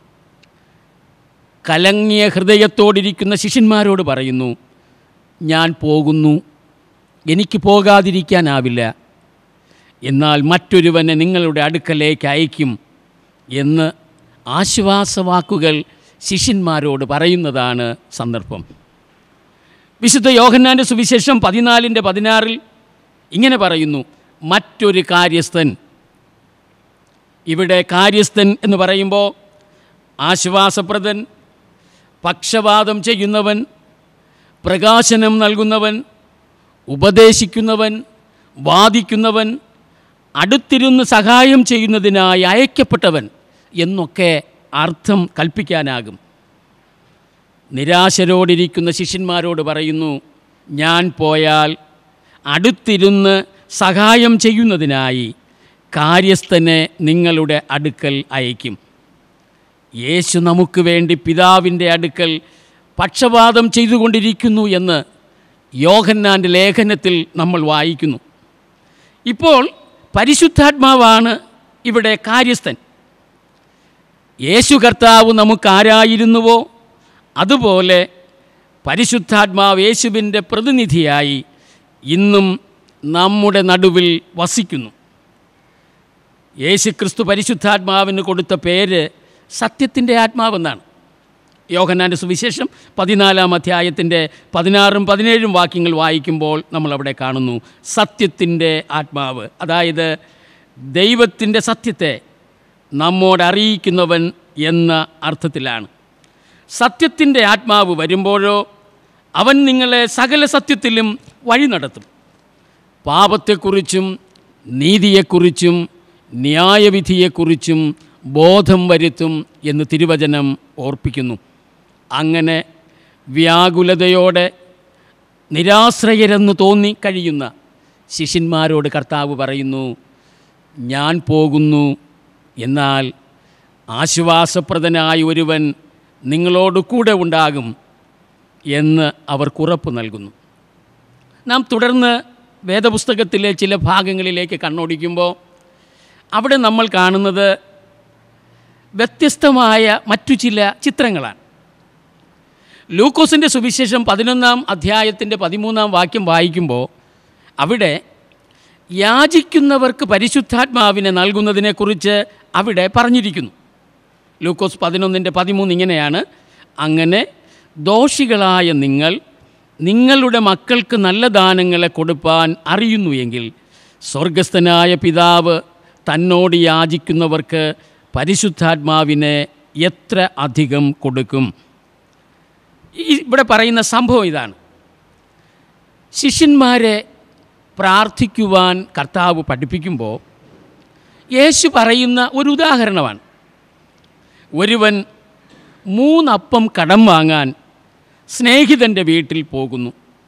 കലങ്ങിയ ഹൃദയത്തോടിരിക്കുന്ന ശിഷ്യന്മാരോട് പറയുന്നു ഞാൻ പോകുന്നു എനിക്ക് പോകാതിരിക്കാനാവില്ല എന്നാൽ മറ്റൊരുവനെ നിങ്ങളുടെ അടുക്കലേക്ക് അയക്കും എന്ന് ആശ്വാസവാക്കുകൾ ശിഷ്യന്മാരോട് പറയുന്നതാണ് സന്ദർഭം വിശുദ്ധ യോഹന്നാൻ്റെ സുവിശേഷം പതിനാലിൻ്റെ പതിനാറിൽ ഇങ്ങനെ പറയുന്നു മറ്റൊരു കാര്യസ്ഥൻ ഇവിടെ കാര്യസ്ഥൻ എന്ന് പറയുമ്പോൾ ആശ്വാസപ്രദൻ പക്ഷപാതം ചെയ്യുന്നവൻ പ്രകാശനം നൽകുന്നവൻ ഉപദേശിക്കുന്നവൻ വാദിക്കുന്നവൻ അടുത്തിരുന്ന് സഹായം ചെയ്യുന്നതിനായി അയക്കപ്പെട്ടവൻ എന്നൊക്കെ അർത്ഥം കൽപ്പിക്കാനാകും നിരാശരോടിരിക്കുന്ന ശിഷ്യന്മാരോട് പറയുന്നു ഞാൻ പോയാൽ അടുത്തിരുന്ന് സഹായം ചെയ്യുന്നതിനായി കാര്യസ്ഥനെ നിങ്ങളുടെ അടുക്കൽ അയക്കും യേശു നമുക്ക് വേണ്ടി പിതാവിൻ്റെ അടുക്കൽ പക്ഷപാതം ചെയ്തുകൊണ്ടിരിക്കുന്നു എന്ന് യോഹന്നാൻ്റെ ലേഖനത്തിൽ നമ്മൾ വായിക്കുന്നു ഇപ്പോൾ പരിശുദ്ധാത്മാവാണ് ഇവിടെ കാര്യസ്ഥൻ യേശു കർത്താവ് നമുക്കാരായിരുന്നുവോ അതുപോലെ പരിശുദ്ധാത്മാവ് യേശുവിൻ്റെ പ്രതിനിധിയായി ഇന്നും നമ്മുടെ നടുവിൽ വസിക്കുന്നു യേശു ക്രിസ്തു പരിശുദ്ധാത്മാവിന് കൊടുത്ത പേര് സത്യത്തിൻ്റെ ആത്മാവെന്നാണ് യോഹന്നാൻ്റെ സുവിശേഷം പതിനാലാം അധ്യായത്തിൻ്റെ പതിനാറും പതിനേഴും വാക്യങ്ങൾ വായിക്കുമ്പോൾ നമ്മളവിടെ കാണുന്നു സത്യത്തിൻ്റെ ആത്മാവ് അതായത് ദൈവത്തിൻ്റെ സത്യത്തെ നമ്മോട് അറിയിക്കുന്നവൻ എന്ന അർത്ഥത്തിലാണ് സത്യത്തിൻ്റെ ആത്മാവ് വരുമ്പോഴോ അവൻ നിങ്ങളെ സകല സത്യത്തിലും വഴി നടത്തും പാപത്തെക്കുറിച്ചും നീതിയെക്കുറിച്ചും ന്യായവിധിയെക്കുറിച്ചും ബോധം വരുത്തും എന്ന് തിരുവചനം ഓർപ്പിക്കുന്നു അങ്ങനെ വ്യാകുലതയോടെ നിരാശ്രയരെന്ന് തോന്നി കഴിയുന്ന ശിഷ്യന്മാരോട് കർത്താവ് പറയുന്നു ഞാൻ പോകുന്നു എന്നാൽ ആശ്വാസപ്രദനായ ഒരുവൻ നിങ്ങളോട് കൂടെ ഉണ്ടാകും എന്ന് അവർക്ക് ഉറപ്പ് നൽകുന്നു നാം തുടർന്ന് വേദപുസ്തകത്തിലെ ചില ഭാഗങ്ങളിലേക്ക് കണ്ണോടിക്കുമ്പോൾ അവിടെ നമ്മൾ കാണുന്നത് വ്യത്യസ്തമായ മറ്റു ചില ചിത്രങ്ങളാണ് ലൂക്കോസിൻ്റെ സുവിശേഷം പതിനൊന്നാം അധ്യായത്തിൻ്റെ പതിമൂന്നാം വാക്യം വായിക്കുമ്പോൾ അവിടെ യാചിക്കുന്നവർക്ക് പരിശുദ്ധാത്മാവിനെ നൽകുന്നതിനെക്കുറിച്ച് അവിടെ പറഞ്ഞിരിക്കുന്നു ലൂക്കോസ് പതിനൊന്നിൻ്റെ പതിമൂന്ന് ഇങ്ങനെയാണ് അങ്ങനെ ദോഷികളായ നിങ്ങൾ നിങ്ങളുടെ മക്കൾക്ക് നല്ല ദാനങ്ങളെ കൊടുപ്പാൻ അറിയുന്നു എങ്കിൽ സ്വർഗസ്ഥനായ പിതാവ് തന്നോട് യാചിക്കുന്നവർക്ക് പരിശുദ്ധാത്മാവിനെ എത്ര അധികം കൊടുക്കും ഈ ഇവിടെ പറയുന്ന സംഭവം ഇതാണ് ശിഷ്യന്മാരെ പ്രാർത്ഥിക്കുവാൻ കർത്താവ് പഠിപ്പിക്കുമ്പോൾ യേശു പറയുന്ന ഒരു ഉദാഹരണമാണ് ഒരുവൻ മൂന്നപ്പം കടം വാങ്ങാൻ സ്നേഹിതൻ്റെ വീട്ടിൽ പോകുന്നു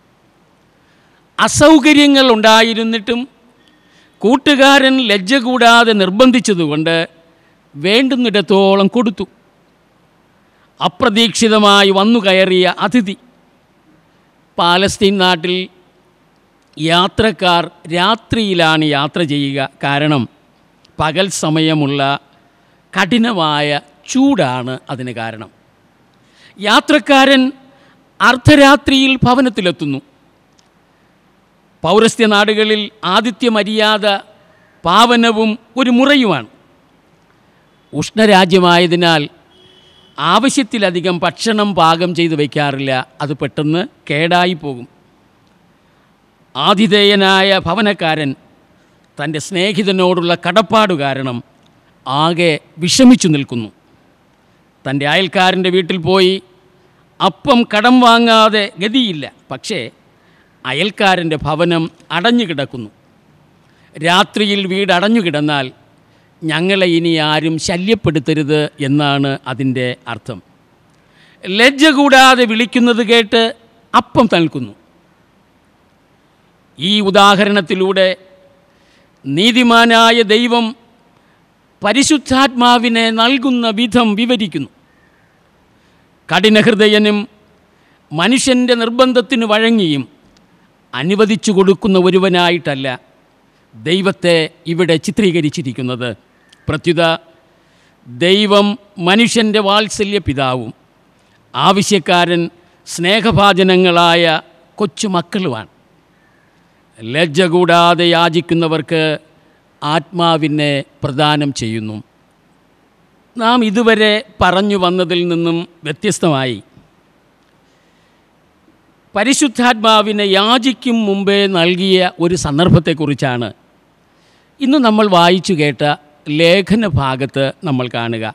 അസൗകര്യങ്ങൾ ഉണ്ടായിരുന്നിട്ടും കൂട്ടുകാരൻ ലജ്ജ കൂടാതെ നിർബന്ധിച്ചതുകൊണ്ട് വേണ്ടുന്നിടത്തോളം കൊടുത്തു അപ്രതീക്ഷിതമായി വന്നു കയറിയ അതിഥി പാലസ്തീൻ നാട്ടിൽ യാത്രക്കാർ രാത്രിയിലാണ് യാത്ര ചെയ്യുക കാരണം പകൽ സമയമുള്ള കഠിനമായ ചൂടാണ് അതിന് കാരണം യാത്രക്കാരൻ അർദ്ധരാത്രിയിൽ ഭവനത്തിലെത്തുന്നു പൗരസ്ത്യ നാടുകളിൽ ആതിഥ്യ മര്യാദ പാവനവും ഒരു മുറയുമാണ് ഉഷ്ണരാജ്യമായതിനാൽ ആവശ്യത്തിലധികം ഭക്ഷണം പാകം ചെയ്ത് വയ്ക്കാറില്ല അത് പെട്ടെന്ന് കേടായി പോകും ആതിഥേയനായ ഭവനക്കാരൻ തൻ്റെ സ്നേഹിതനോടുള്ള കടപ്പാട് കാരണം ആകെ വിഷമിച്ചു നിൽക്കുന്നു തൻ്റെ അയൽക്കാരൻ്റെ വീട്ടിൽ പോയി അപ്പം കടം വാങ്ങാതെ ഗതിയില്ല പക്ഷേ അയൽക്കാരൻ്റെ ഭവനം അടഞ്ഞു കിടക്കുന്നു രാത്രിയിൽ വീട് അടഞ്ഞു കിടന്നാൽ ഞങ്ങളെ ഇനി ആരും ശല്യപ്പെടുത്തരുത് എന്നാണ് അതിൻ്റെ അർത്ഥം ലജ്ജ കൂടാതെ വിളിക്കുന്നത് കേട്ട് അപ്പം നൽകുന്നു ഈ ഉദാഹരണത്തിലൂടെ നീതിമാനായ ദൈവം പരിശുദ്ധാത്മാവിനെ നൽകുന്ന വിധം വിവരിക്കുന്നു കഠിനഹൃദയനും മനുഷ്യൻ്റെ നിർബന്ധത്തിന് വഴങ്ങിയും അനുവദിച്ചു കൊടുക്കുന്ന ഒരുവനായിട്ടല്ല ദൈവത്തെ ഇവിടെ ചിത്രീകരിച്ചിരിക്കുന്നത് പ്രത്യുത ദൈവം മനുഷ്യൻ്റെ വാത്സല്യ പിതാവും ആവശ്യക്കാരൻ സ്നേഹഭാജനങ്ങളായ കൊച്ചുമക്കളുമാണ് ലജ്ജ കൂടാതെ യാചിക്കുന്നവർക്ക് ആത്മാവിനെ പ്രദാനം ചെയ്യുന്നു നാം ഇതുവരെ പറഞ്ഞു വന്നതിൽ നിന്നും വ്യത്യസ്തമായി പരിശുദ്ധാത്മാവിനെ യാചിക്കും മുമ്പേ നൽകിയ ഒരു സന്ദർഭത്തെക്കുറിച്ചാണ് ഇന്ന് നമ്മൾ വായിച്ചു കേട്ട ലേഖന ഭാഗത്ത് നമ്മൾ കാണുക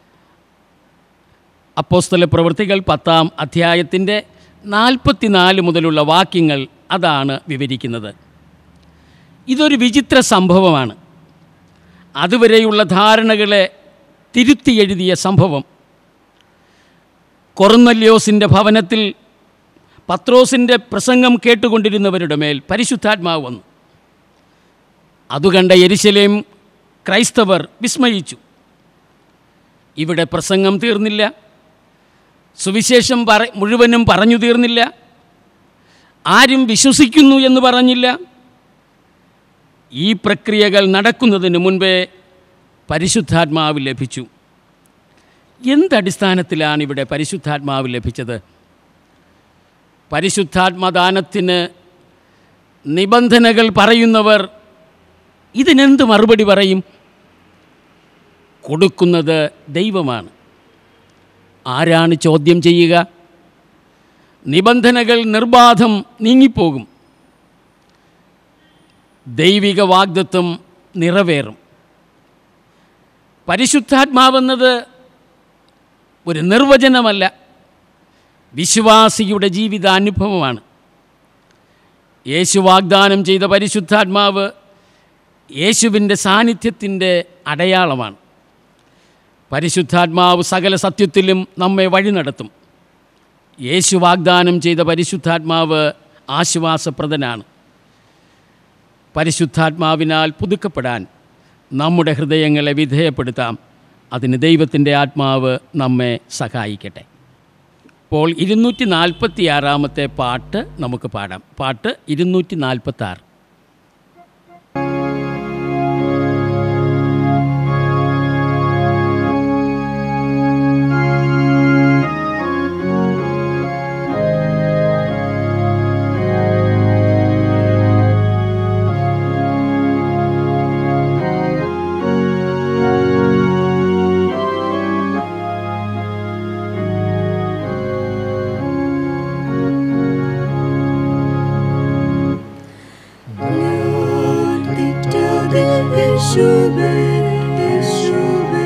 അപ്പോസ്തല പ്രവൃത്തികൾ പത്താം അധ്യായത്തിൻ്റെ നാൽപ്പത്തിനാല് മുതലുള്ള വാക്യങ്ങൾ അതാണ് വിവരിക്കുന്നത് ഇതൊരു വിചിത്ര സംഭവമാണ് അതുവരെയുള്ള ധാരണകളെ തിരുത്തി എഴുതിയ സംഭവം കൊറന്നല്യോസിൻ്റെ ഭവനത്തിൽ പത്രോസിൻ്റെ പ്രസംഗം കേട്ടുകൊണ്ടിരുന്നവരുടെ മേൽ പരിശുദ്ധാത്മാവ് വന്നു അതുകണ്ട യെരുശലേം ക്രൈസ്തവർ വിസ്മയിച്ചു ഇവിടെ പ്രസംഗം തീർന്നില്ല സുവിശേഷം പറ മുഴുവനും പറഞ്ഞു തീർന്നില്ല ആരും വിശ്വസിക്കുന്നു എന്ന് പറഞ്ഞില്ല ഈ പ്രക്രിയകൾ നടക്കുന്നതിന് മുൻപേ പരിശുദ്ധാത്മാവ് ലഭിച്ചു എന്തടിസ്ഥാനത്തിലാണ് ഇവിടെ പരിശുദ്ധാത്മാവ് ലഭിച്ചത് പരിശുദ്ധാത്മദാനത്തിന് നിബന്ധനകൾ പറയുന്നവർ ഇതിനെന്ത് മറുപടി പറയും കൊടുക്കുന്നത് ദൈവമാണ് ആരാണ് ചോദ്യം ചെയ്യുക നിബന്ധനകൾ നിർബാധം നീങ്ങിപ്പോകും ദൈവിക വാഗ്ദത്വം നിറവേറും പരിശുദ്ധാത്മാവെന്നത് ഒരു നിർവചനമല്ല വിശ്വാസിയുടെ ജീവിതാനുഭവമാണ് യേശു വാഗ്ദാനം ചെയ്ത പരിശുദ്ധാത്മാവ് യേശുവിൻ്റെ സാന്നിധ്യത്തിൻ്റെ അടയാളമാണ് പരിശുദ്ധാത്മാവ് സകല സത്യത്തിലും നമ്മെ വഴി നടത്തും യേശു വാഗ്ദാനം ചെയ്ത പരിശുദ്ധാത്മാവ് ആശ്വാസപ്രദനാണ് പരിശുദ്ധാത്മാവിനാൽ പുതുക്കപ്പെടാൻ നമ്മുടെ ഹൃദയങ്ങളെ വിധേയപ്പെടുത്താം അതിന് ദൈവത്തിൻ്റെ ആത്മാവ് നമ്മെ സഹായിക്കട്ടെ അപ്പോൾ ഇരുന്നൂറ്റി നാൽപ്പത്തി ആറാമത്തെ പാട്ട് നമുക്ക് പാടാം പാട്ട് ഇരുന്നൂറ്റി നാൽപ്പത്തി ആറ് യേശുവേ യേശുവേ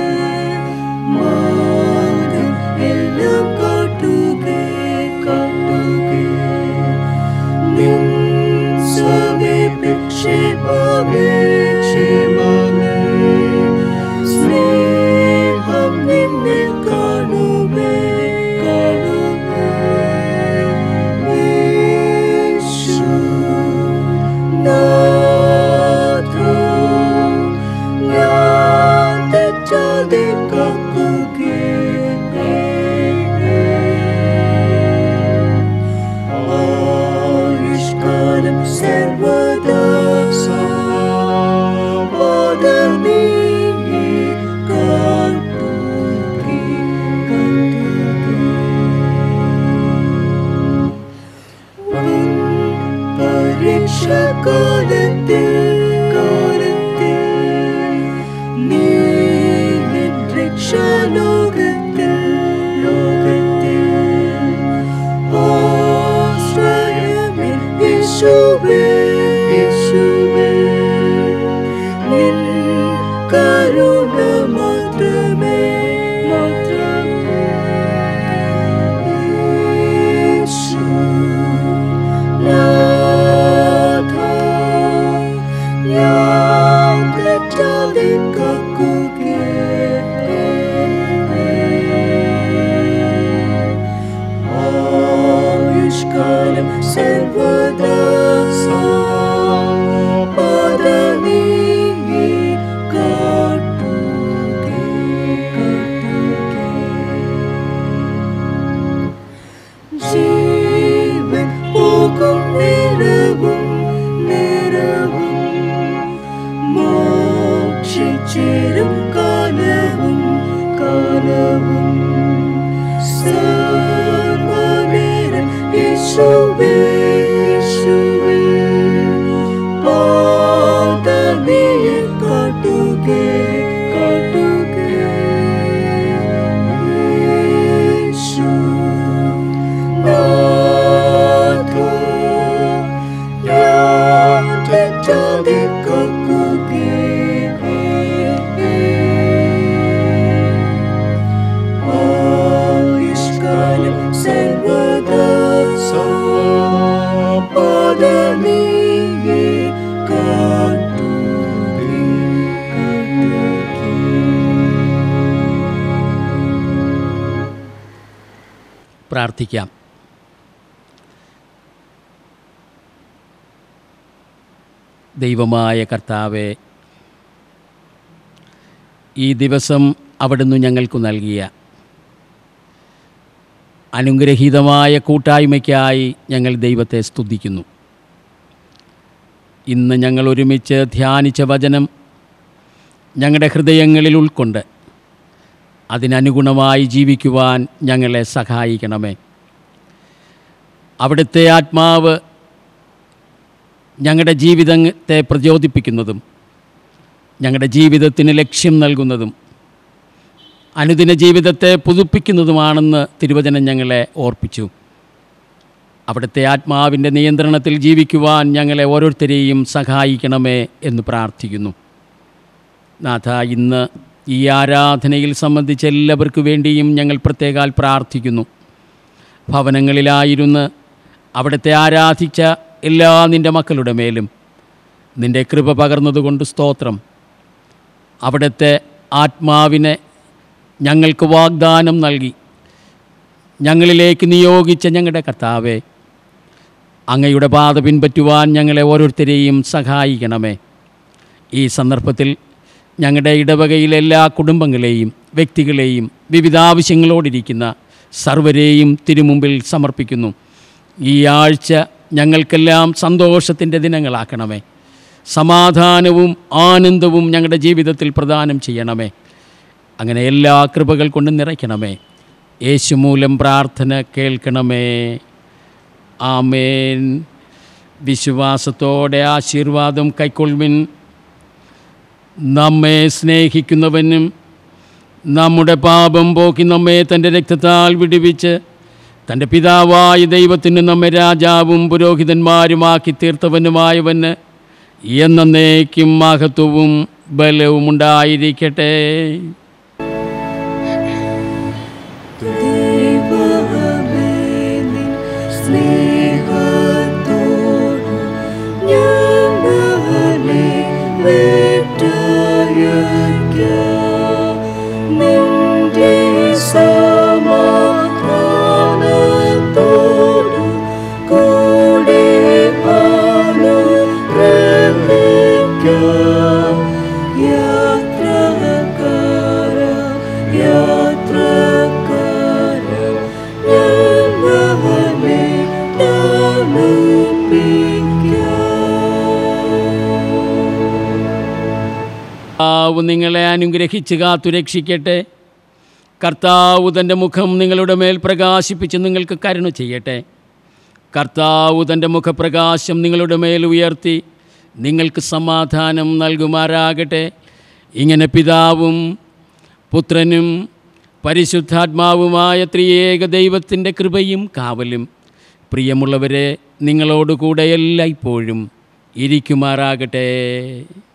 മാർഗം എല്ലാം കാട്ടുകേ കാട്ടുകേ നിൻ സമീപേ ക്ഷേമമേ ക്ഷേമമേ സ്നേഹം നിന്നിൽ കാണുമേ കാണുമേ യേശു നാഥ ഞാൻ തെറ്റാതെ ആയുഷ്കാലം സർവദാ പാദമേ കാട്ടുകേ പരീക്ഷാകാലത്തിൽ കാലത്തിൽ നീ നിൻ രക്ഷാലോകത്തിൽ ലോകത്തിൽ ആശ്രയമിൻ യേശുവേ യേശുവേ നിൻ കരുണ മാത്രമേ മാത്രമേ യേശു നാഥ ഞാൻ തെറ്റാതെ ആയുഷ്കാലം സർവദാ പാദമേ കാട്ടുകേ ജീവൻ പോകും നേരവും നേരവും മോക്ഷിച്ചേരും കാലവും കാലവും സർവനേരം യേശുവേ യേശുവേ പാദമേയെ കാട്ടുകേ കാട്ടുകേ യേശു നാഥ ഞാൻ തെറ്റാതെ ആയുഷ്കാലം സർവദാ പാദമേ കാട്ടുകേ പ്രാർത്ഥിക്കാം ദൈവമായ കർത്താവെ ഈ ദിവസം അവിടുന്ന് ഞങ്ങൾക്ക് നൽകിയ അനുഗ്രഹീതമായ കൂട്ടായ്മയ്ക്കായി ഞങ്ങൾ ദൈവത്തെ സ്തുതിക്കുന്നു ഇന്ന് ഞങ്ങൾ ഒരുമിച്ച് ധ്യാനിച്ച വചനം ഞങ്ങളുടെ ഹൃദയങ്ങളിൽ ഉൾക്കൊണ്ട് അതിനനുഗുണമായി ജീവിക്കുവാൻ ഞങ്ങളെ സഹായിക്കണമേ അവിടുത്തെ ആത്മാവ് ഞങ്ങളുടെ ജീവിതത്തെ പ്രചോദിപ്പിക്കുന്നതും ഞങ്ങളുടെ ജീവിതത്തിന് ലക്ഷ്യം നൽകുന്നതും അനുദിന ജീവിതത്തെ പുതുപ്പിക്കുന്നതുമാണെന്ന് തിരുവചനം ഞങ്ങളെ ഓർപ്പിച്ചു അവിടുത്തെ ആത്മാവിൻ്റെ നിയന്ത്രണത്തിൽ ജീവിക്കുവാൻ ഞങ്ങളെ ഓരോരുത്തരെയും സഹായിക്കണമേ എന്ന് പ്രാർത്ഥിക്കുന്നു നാഥ ഇന്ന് ഈ ആരാധനയിൽ സംബന്ധിച്ച് എല്ലാവർക്കു വേണ്ടിയും ഞങ്ങൾ പ്രത്യേകാൽ പ്രാർത്ഥിക്കുന്നു ഭവനങ്ങളിലായിരുന്ന് അവിടുത്തെ ആരാധിച്ച എല്ലാ നിൻ്റെ മക്കളുടെ മേലും നിൻ്റെ കൃപ പകർന്നതുകൊണ്ട് സ്തോത്രം അവിടുത്തെ ആത്മാവിനെ ഞങ്ങൾക്ക് വാഗ്ദാനം നൽകി ഞങ്ങളിലേക്ക് നിയോഗിച്ച ഞങ്ങളുടെ കർത്താവെ അങ്ങയുടെ പാത പിൻപറ്റുവാൻ ഞങ്ങളെ ഓരോരുത്തരെയും സഹായിക്കണമേ ഈ സന്ദർഭത്തിൽ ഞങ്ങളുടെ ഇടവകയിലെ എല്ലാ കുടുംബങ്ങളെയും വ്യക്തികളെയും വിവിധ ആവശ്യങ്ങളോടിരിക്കുന്ന സർവരെയും തിരുമുമ്പിൽ സമർപ്പിക്കുന്നു ഈ ആഴ്ച ഞങ്ങൾക്കെല്ലാം സന്തോഷത്തിൻ്റെ ദിനങ്ങളാക്കണമേ സമാധാനവും ആനന്ദവും ഞങ്ങളുടെ ജീവിതത്തിൽ പ്രദാനം ചെയ്യണമേ അങ്ങനെ എല്ലാ കൃപകൾ കൊണ്ടും നിറയ്ക്കണമേ യേശു മൂലം പ്രാർത്ഥന കേൾക്കണമേ ആമേൻ വിശ്വാസത്തോടെ ആശീർവാദം കൈക്കൊള്ളുവിൻ നമ്മെ സ്നേഹിക്കുന്നവനും നമ്മുടെ പാപം പോക്കി നമ്മെ തൻ്റെ രക്തത്താൽ വിടുവിച്ച് തൻ്റെ പിതാവായ ദൈവത്തിന് നമ്മെ രാജാവും പുരോഹിതന്മാരുമാക്കി തീർത്തവനുമായവന് എന്നേക്കും മഹത്വവും ബലവും ഉണ്ടായിരിക്കട്ടെ ദൈവമേ നിൻ സ്നേഹത്തോടു ഞങ്ങളെ വിട്ടയയ്ക്കാം. നിന്റെ സമാധാനത്തോടു കൂടെ അനുഗ്രഹിക്കാം. യാത്രക്കാര യാത്രക്കാര ഞങ്ങളെ നമിപ്പിക്കാം കർത്താവ് നിങ്ങളെ അനുഗ്രഹിച്ച് കാത്തു രക്ഷിക്കട്ടെ കർത്താവ് തൻ്റെ മുഖം നിങ്ങളുടെ മേൽ പ്രകാശിപ്പിച്ച് നിങ്ങൾക്ക് കരുണ ചെയ്യട്ടെ കർത്താവ് തൻ്റെ മുഖപ്രകാശം നിങ്ങളുടെ മേൽ ഉയർത്തി നിങ്ങൾക്ക് സമാധാനം നൽകുമാറാകട്ടെ ഇങ്ങനെ പിതാവും പുത്രനും പരിശുദ്ധാത്മാവുമായ ത്രിയേക ദൈവത്തിൻ്റെ കൃപയും കാവലും പ്രിയമുള്ളവരെ നിങ്ങളോടുകൂടെ എല്ലായ്പ്പോഴും ഇരിക്കുമാറാകട്ടെ